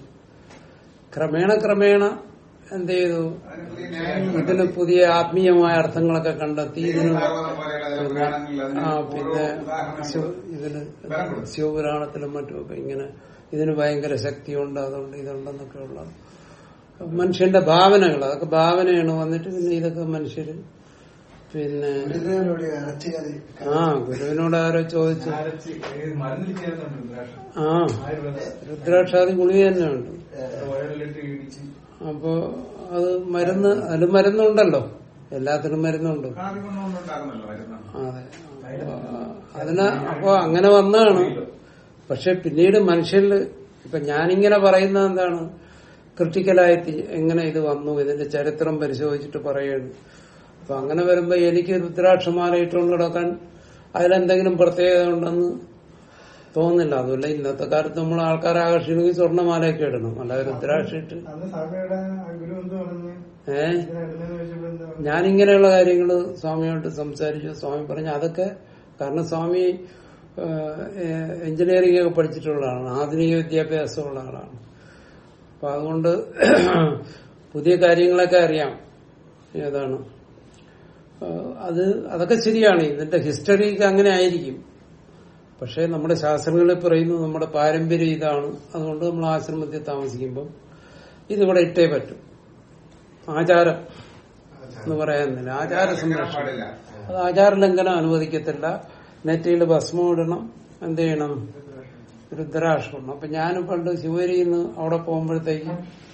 ക്രമേണ ക്രമേണ എന്ത് ചെയ്തു അതിന് പുതിയ ന്യായങ്ങൾ ഇതിന് പുതിയ ആത്മീയമായ അർത്ഥങ്ങളൊക്കെ കണ്ടെത്തി ഇതിന് ഭാഗവതം പോലെയുള്ള ചില പുരാണങ്ങളിൽ അതിന് ആ ഓരോ പിന്നെ ഉദാഹരണങ്ങൾ ശിവ- ഇതിന് ബലം കൊടുത്തു. ശിവപുരാണത്തിലും മറ്റുമൊക്കെ ഇങ്ങനെ ഇതിന് ഭയങ്കര ശക്തിയുണ്ട് അതുണ്ട് ഇതുണ്ടെന്നൊക്കെ ഉള്ള മനുഷ്യന്റെ ഭാവനകൾ അതൊക്കെ ഭാവനയാണ് വന്നിട്ട് പിന്നെ ഇതൊക്കെ മനുഷ്യര് പിന്നെ ഗുരുദേവനോട് അരച്ചു കറി ആ ഗുരുവിനോട് ആരോ ചോദിച്ചു അരച്ച് ഏത് മരുന്നിൽ ചേരുന്നുണ്ട് രുദ്രാക്ഷം ആ ആയുർവേദ രുദ്രാക്ഷാദി ഗുളിക തന്നെ ഉണ്ട് വയറിലിട്ട് ഇടിച്ച് അപ്പോ അത് മരുന്ന് അതിൽ മരുന്നുണ്ടല്ലോ എല്ലാത്തിനും മരുന്നുണ്ട് കാവി കൊണ്ടുകൊണ്ട് ഉണ്ടാക്കുന്നല്ലോ മരുന്ന് അതെ അപ്പൊ അതിന് അപ്പൊ അങ്ങനെ വന്നതാണ് പക്ഷെ പിന്നീട് മനുഷ്യരിൽ ഇപ്പൊ ഞാനിങ്ങനെ പറയുന്നത് എന്താണ് ക്രിട്ടിക്കലായിട്ട് എങ്ങനെ ഇത് വന്നു ഇതിന്റെ ചരിത്രം പരിശോധിച്ചിട്ട് പറയുകയാണ് അപ്പൊ അങ്ങനെ വരുമ്പോ എനിക്ക് രുദ്രാക്ഷമാല ഇട്ടുകൊണ്ട് കിടക്കാൻ അതിലെന്തെങ്കിലും പ്രത്യേകത ഉണ്ടെന്ന് തോന്നുന്നില്ല അതുമല്ല ഇന്നത്തെ കാലത്ത് നമ്മൾ ആൾക്കാരെ ആകർഷിക്കണമെങ്കിൽ സ്വർണ്ണമാലയൊക്കെ ഇടണം അല്ലാതെ രുദ്രാക്ഷ ഇട്ട് അന്ന് സ്വാമിയുടെ ഗുരു എന്ത് പറഞ്ഞു ഏഹ് ഇതിനിടുന്നതെന്ന് ചോദിച്ചപ്പോ എന്താ പറഞ്ഞു? ഞാനിങ്ങനെയുള്ള കാര്യങ്ങൾ സ്വാമിയോട് സംസാരിച്ചു സ്വാമി പറഞ്ഞു അതൊക്കെ കാരണം സ്വാമി എഞ്ചിനീയറിംഗ് ഒക്കെ പഠിച്ചിട്ടുള്ള ആളാണ് ആധുനിക വിദ്യാഭ്യാസമുള്ള ആളാണ് അപ്പൊ അതുകൊണ്ട് പുതിയ കാര്യങ്ങളൊക്കെ അറിയാം ഏതാണ് ആ, അത് അതൊക്കെ ശരിയാണ് ഇതിന്റെ ഹിസ്റ്ററിക്ക് അങ്ങനെ ആയിരിക്കും പക്ഷെ നമ്മുടെ ശാസ്ത്രങ്ങളിൽ പറയുന്നു നമ്മുടെ പാരമ്പര്യം ഇതാണ് അതുകൊണ്ട് നമ്മൾ ആശ്രമത്തിൽ താമസിക്കുമ്പോൾ ഇതിവിടെ ഇട്ടേ പറ്റും ആചാരം എന്ന് പറയാനില്ല ആചാര സംരക്ഷണം പാടില്ല അത് ആചാര ലംഘനം അനുവദിക്കത്തില്ല നെറ്റിയിൽ ഭസ്മം ഇടണം എന്ത് ചെയ്യണം രുദ്രാക്ഷം ഇടണം അപ്പൊ ഞാൻ പണ്ട് ശിവരിയിൽ നിന്ന് അവിടെ പോകുമ്പോഴത്തേക്ക്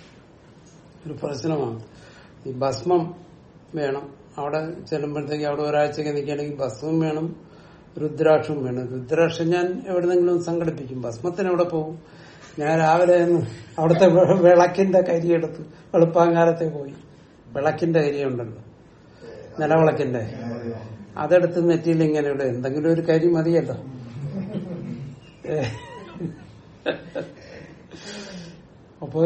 ഒരു പ്രശ്നമാണ് ഈ ഭസ്മം വേണം അവിടെ ചെല്ലുമ്പോഴത്തേക്ക് അവിടെ ഒരാഴ്ചക്ക് നിൽക്കുകയാണെങ്കിൽ ഭസ്മം വേണം രുദ്രാക്ഷവും വേണം രുദ്രാക്ഷം ഞാൻ എവിടെന്നെങ്കിലും സംഘടിപ്പിക്കും ഭസ്മത്തിന് എവിടെ പോകും ഞാൻ രാവിലെ ഒന്ന് അവിടുത്തെ വെ- വിളക്കിന്റെ കരിയെടുത്ത് വെളുപ്പാങ്കാലത്തെ പോയി വിളക്കിന്റെ കരിയുണ്ടല്ലോ നിലവിളക്കിന്റെ അതെടുത്ത് നെറ്റിയിൽ ഇങ്ങനെ ഇവിടെ എന്തെങ്കിലും ഒരു കരി മതിയല്ലോ ഏ. അപ്പോ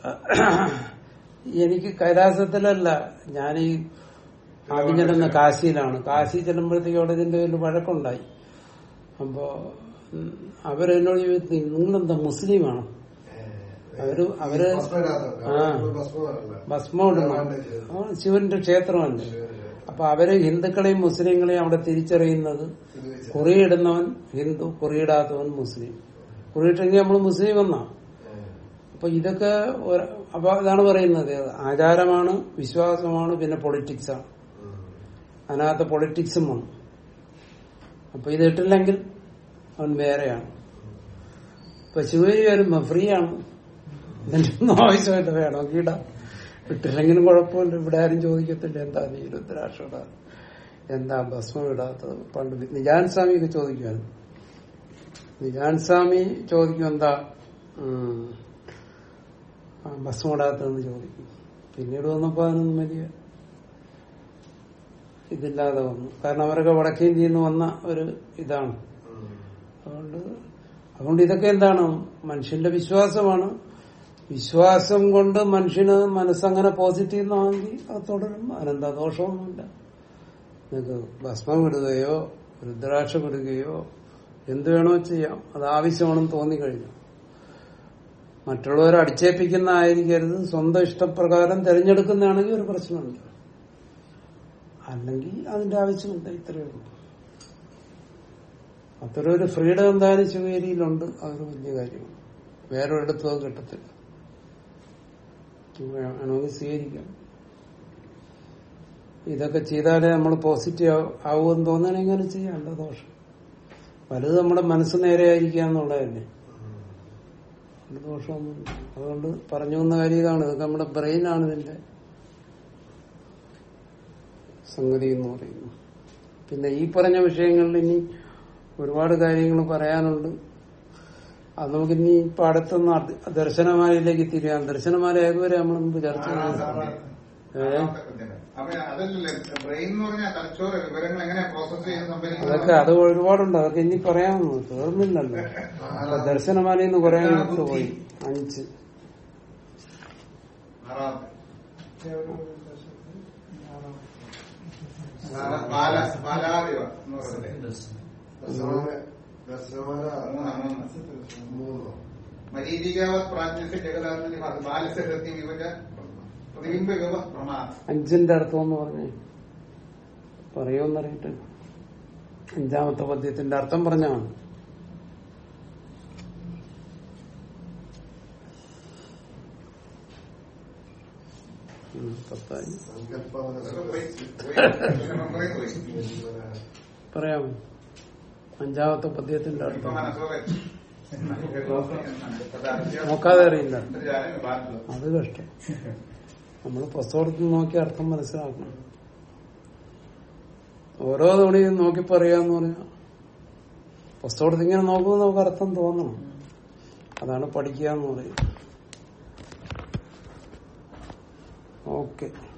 എനിക്ക് കൈലാസത്തിലല്ല ഞാൻ ഈ ആദ്യം ചെല്ലുന്ന കാശിയിലാണ് കാശി ചെല്ലുമ്പോഴത്തേക്ക് അവിടെ ഇതിന്റെ ഒരു വഴക്കുണ്ടായി അപ്പോ ഉം, അവരെന്നോട് ചോദിച്ചു നിങ്ങളെന്താ മുസ്ലിമാണോ അവര് അവര് ആ ഭസ്മം ഇടണം ആ, ശിവന്റെ ക്ഷേത്രമല്ലേ അപ്പൊ അവര് ഹിന്ദുക്കളെയും മുസ്ലിങ്ങളെയും അവിടെ തിരിച്ചറിയുന്നത് കുറിയിടുന്നവൻ ഹിന്ദു കുറിയിടാത്തവൻ മുസ്ലിം കുറിയിട്ടെങ്കിൽ നമ്മൾ മുസ്ലിം എന്നാ അപ്പൊ ഇതൊക്കെ ഒരു- അപ്പൊ അതാണ് പറയുന്നത് ആചാരമാണ് വിശ്വാസമാണ് പിന്നെ പൊളിറ്റിക്സ് ആണ് അതിനകത്ത് പൊളിറ്റിക്സും വന്നു അപ്പൊ ഇത് ഇട്ടില്ലെങ്കിൽ അവൻ വേറെയാണ് ഇപ്പൊ ശിവരി വരുമ്പോ ഫ്രീ ആണ് ഇതിന്റെ ഒന്നും ആവശ്യമായിട്ട് വേണം ഇടാം ഇട്ടില്ലെങ്കിലും കുഴപ്പമില്ല ഇവിടെ ആരും ചോദിക്കത്തില്ല എന്താ നീ രുദ്രാക്ഷം ഇടാതെ എന്താ ഭസ്മം ഇടാത്തത് പണ്ട് നിജാൻ സ്വാമിയൊക്കെ ചോദിക്കുമായിരുന്നു നിജാൻ സ്വാമി ചോദിക്കും എന്താ ഉം, ആ, ഭസ്മം ഇടാത്തതെന്ന് ചോദിക്കും പിന്നീട് വന്നപ്പോ അതിനൊന്നും വലിയ ഇതില്ലാതെ വന്നു കാരണം അവരൊക്കെ വടക്കേ ഇന്ത്യയിൽ നിന്ന് വന്ന ഒരു ഇതാണ് അതുകൊണ്ട് അതുകൊണ്ട് ഇതൊക്കെ എന്താണ് മനുഷ്യന്റെ വിശ്വാസമാണ് വിശ്വാസം കൊണ്ട് മനുഷ്യന് മനസ്സങ്ങനെ പോസിറ്റീവ് ആണെങ്കിൽ അത് തുടരും അതിനെന്താ ദോഷമൊന്നുമില്ല നിങ്ങൾക്ക് ഭസ്മം ഇടുകയോ രുദ്രാക്ഷം ഇടുകയോ എന്ത് വേണോ ചെയ്യാം അത് ആവശ്യമാണെന്ന് തോന്നിക്കഴിഞ്ഞു മറ്റുള്ളവരെ അടിച്ചേൽപ്പിക്കുന്നതായിരിക്കരുത് സ്വന്തം ഇഷ്ടപ്രകാരം തിരഞ്ഞെടുക്കുന്നതാണെങ്കിൽ ഒരു പ്രശ്നമുണ്ട് അല്ലെങ്കിൽ അതിന്റെ ആവശ്യമില്ല ഇത്രയേ ഉള്ളൂ അത്തരം ഒരു ഫ്രീഡം എന്തായാലും ശിവേരിയിലുണ്ട് അതൊരു വലിയ കാര്യമാണ് വേറെ ഒരിടത്തും അത് കിട്ടത്തില്ല വേണമെങ്കിൽ സ്വീകരിക്കാം ഇതൊക്കെ ചെയ്താലേ നമ്മൾ പോസിറ്റീവ് ആവുമെന്ന് തോന്നണമെങ്കിൽ അങ്ങനെ ചെയ്യാം എന്താ ദോഷം വലുത് നമ്മുടെ മനസ്സ് നേരെ ആയിരിക്കുക എന്നുള്ളതല്ലേ ഒരു ദോഷമൊന്നുമില്ല അതുകൊണ്ട് പറഞ്ഞു വന്ന കാര്യം ഇതാണ് ഇതൊക്കെ നമ്മുടെ ബ്രെയിനാണ് ഇതിന്റെ സംഗതി എന്ന് പറയുന്നു പിന്നെ ഈ പറഞ്ഞ വിഷയങ്ങളിൽ ഇനി ഒരുപാട് കാര്യങ്ങൾ പറയാനുണ്ട് അത് നമുക്ക് ഇനി ഇപ്പൊ അടുത്തൊന്ന് അദ് ദർശനമാലയിലേക്ക് തിരിയാം ദർശനമാല ഏതുവരെ നമ്മൾ മുമ്പ് ചർച്ച ചെയ്തു ഏ? അപ്പൊ അതല്ലല്ലേ ബ്രെയിൻ എന്ന് പറഞ്ഞാൽ തലച്ചോറ് വിവരങ്ങൾ എങ്ങനെ പ്രോസസ് ചെയ്യുന്ന അതൊക്കെ അത് ഒരുപാടുണ്ട് അതൊക്കെ ഇനി പറയാമെന്ന് തീർന്നില്ലല്ലോ അപ്പൊ ദർശനമാലയിൽ നിന്ന് കുറെ വിട്ടുപോയി അഞ്ച് ആറാമത്തെ ഒരു ദശത്തിൽ ഞാനോ ബാല- ബാല- ബാലാദിവ എന്ന് പറഞ്ഞില്ലേ ദശമാല ദശമാല മൂന്ന് മൂന്ന് മൂന്നോ മരീചികാവത് പ്രാജ്ഞസ്യ ജഗതാത്മനി ബാലസ്യ സത്യം വിവച പ്രതിബിംബ യുവ പ്രമാദ അഞ്ചിന്റെ അർത്ഥം എന്ന് പറഞ്ഞേ പറയുമെന്നറിയിട്ട് അഞ്ചാമത്തെ പദ്യത്തിന്റെ അർത്ഥം പറഞ്ഞാണ് ഉം, പത്തായി സങ്കല്പവന അതൊക്കെ പോയി. പോയി. മെമ്മറിയിൽ പോയി. പറയാം അഞ്ചാമത്തെ പദ്യത്തിന്റെ ഇപ്പൊ അർത്ഥം മനസ്സോടെ നോക്കാതെ അറിയില്ല ഞാനും ബാധിച്ചു അത് കഷ്ടം നമ്മൾ പുസ്തകത്തിൽ നോക്കി അർത്ഥം മനസ്സിലാക്കണം ഓരോ തവണയും നോക്കി പറയാന്ന് പറഞ്ഞാൽ പുസ്തകത്തിൽ ഇങ്ങനെ നോക്കുമ്പോൾ നമുക്ക് അർത്ഥം തോന്നണം അതാണ് പഠിക്കുക എന്ന് പറയുന്നത് ഓക്കെ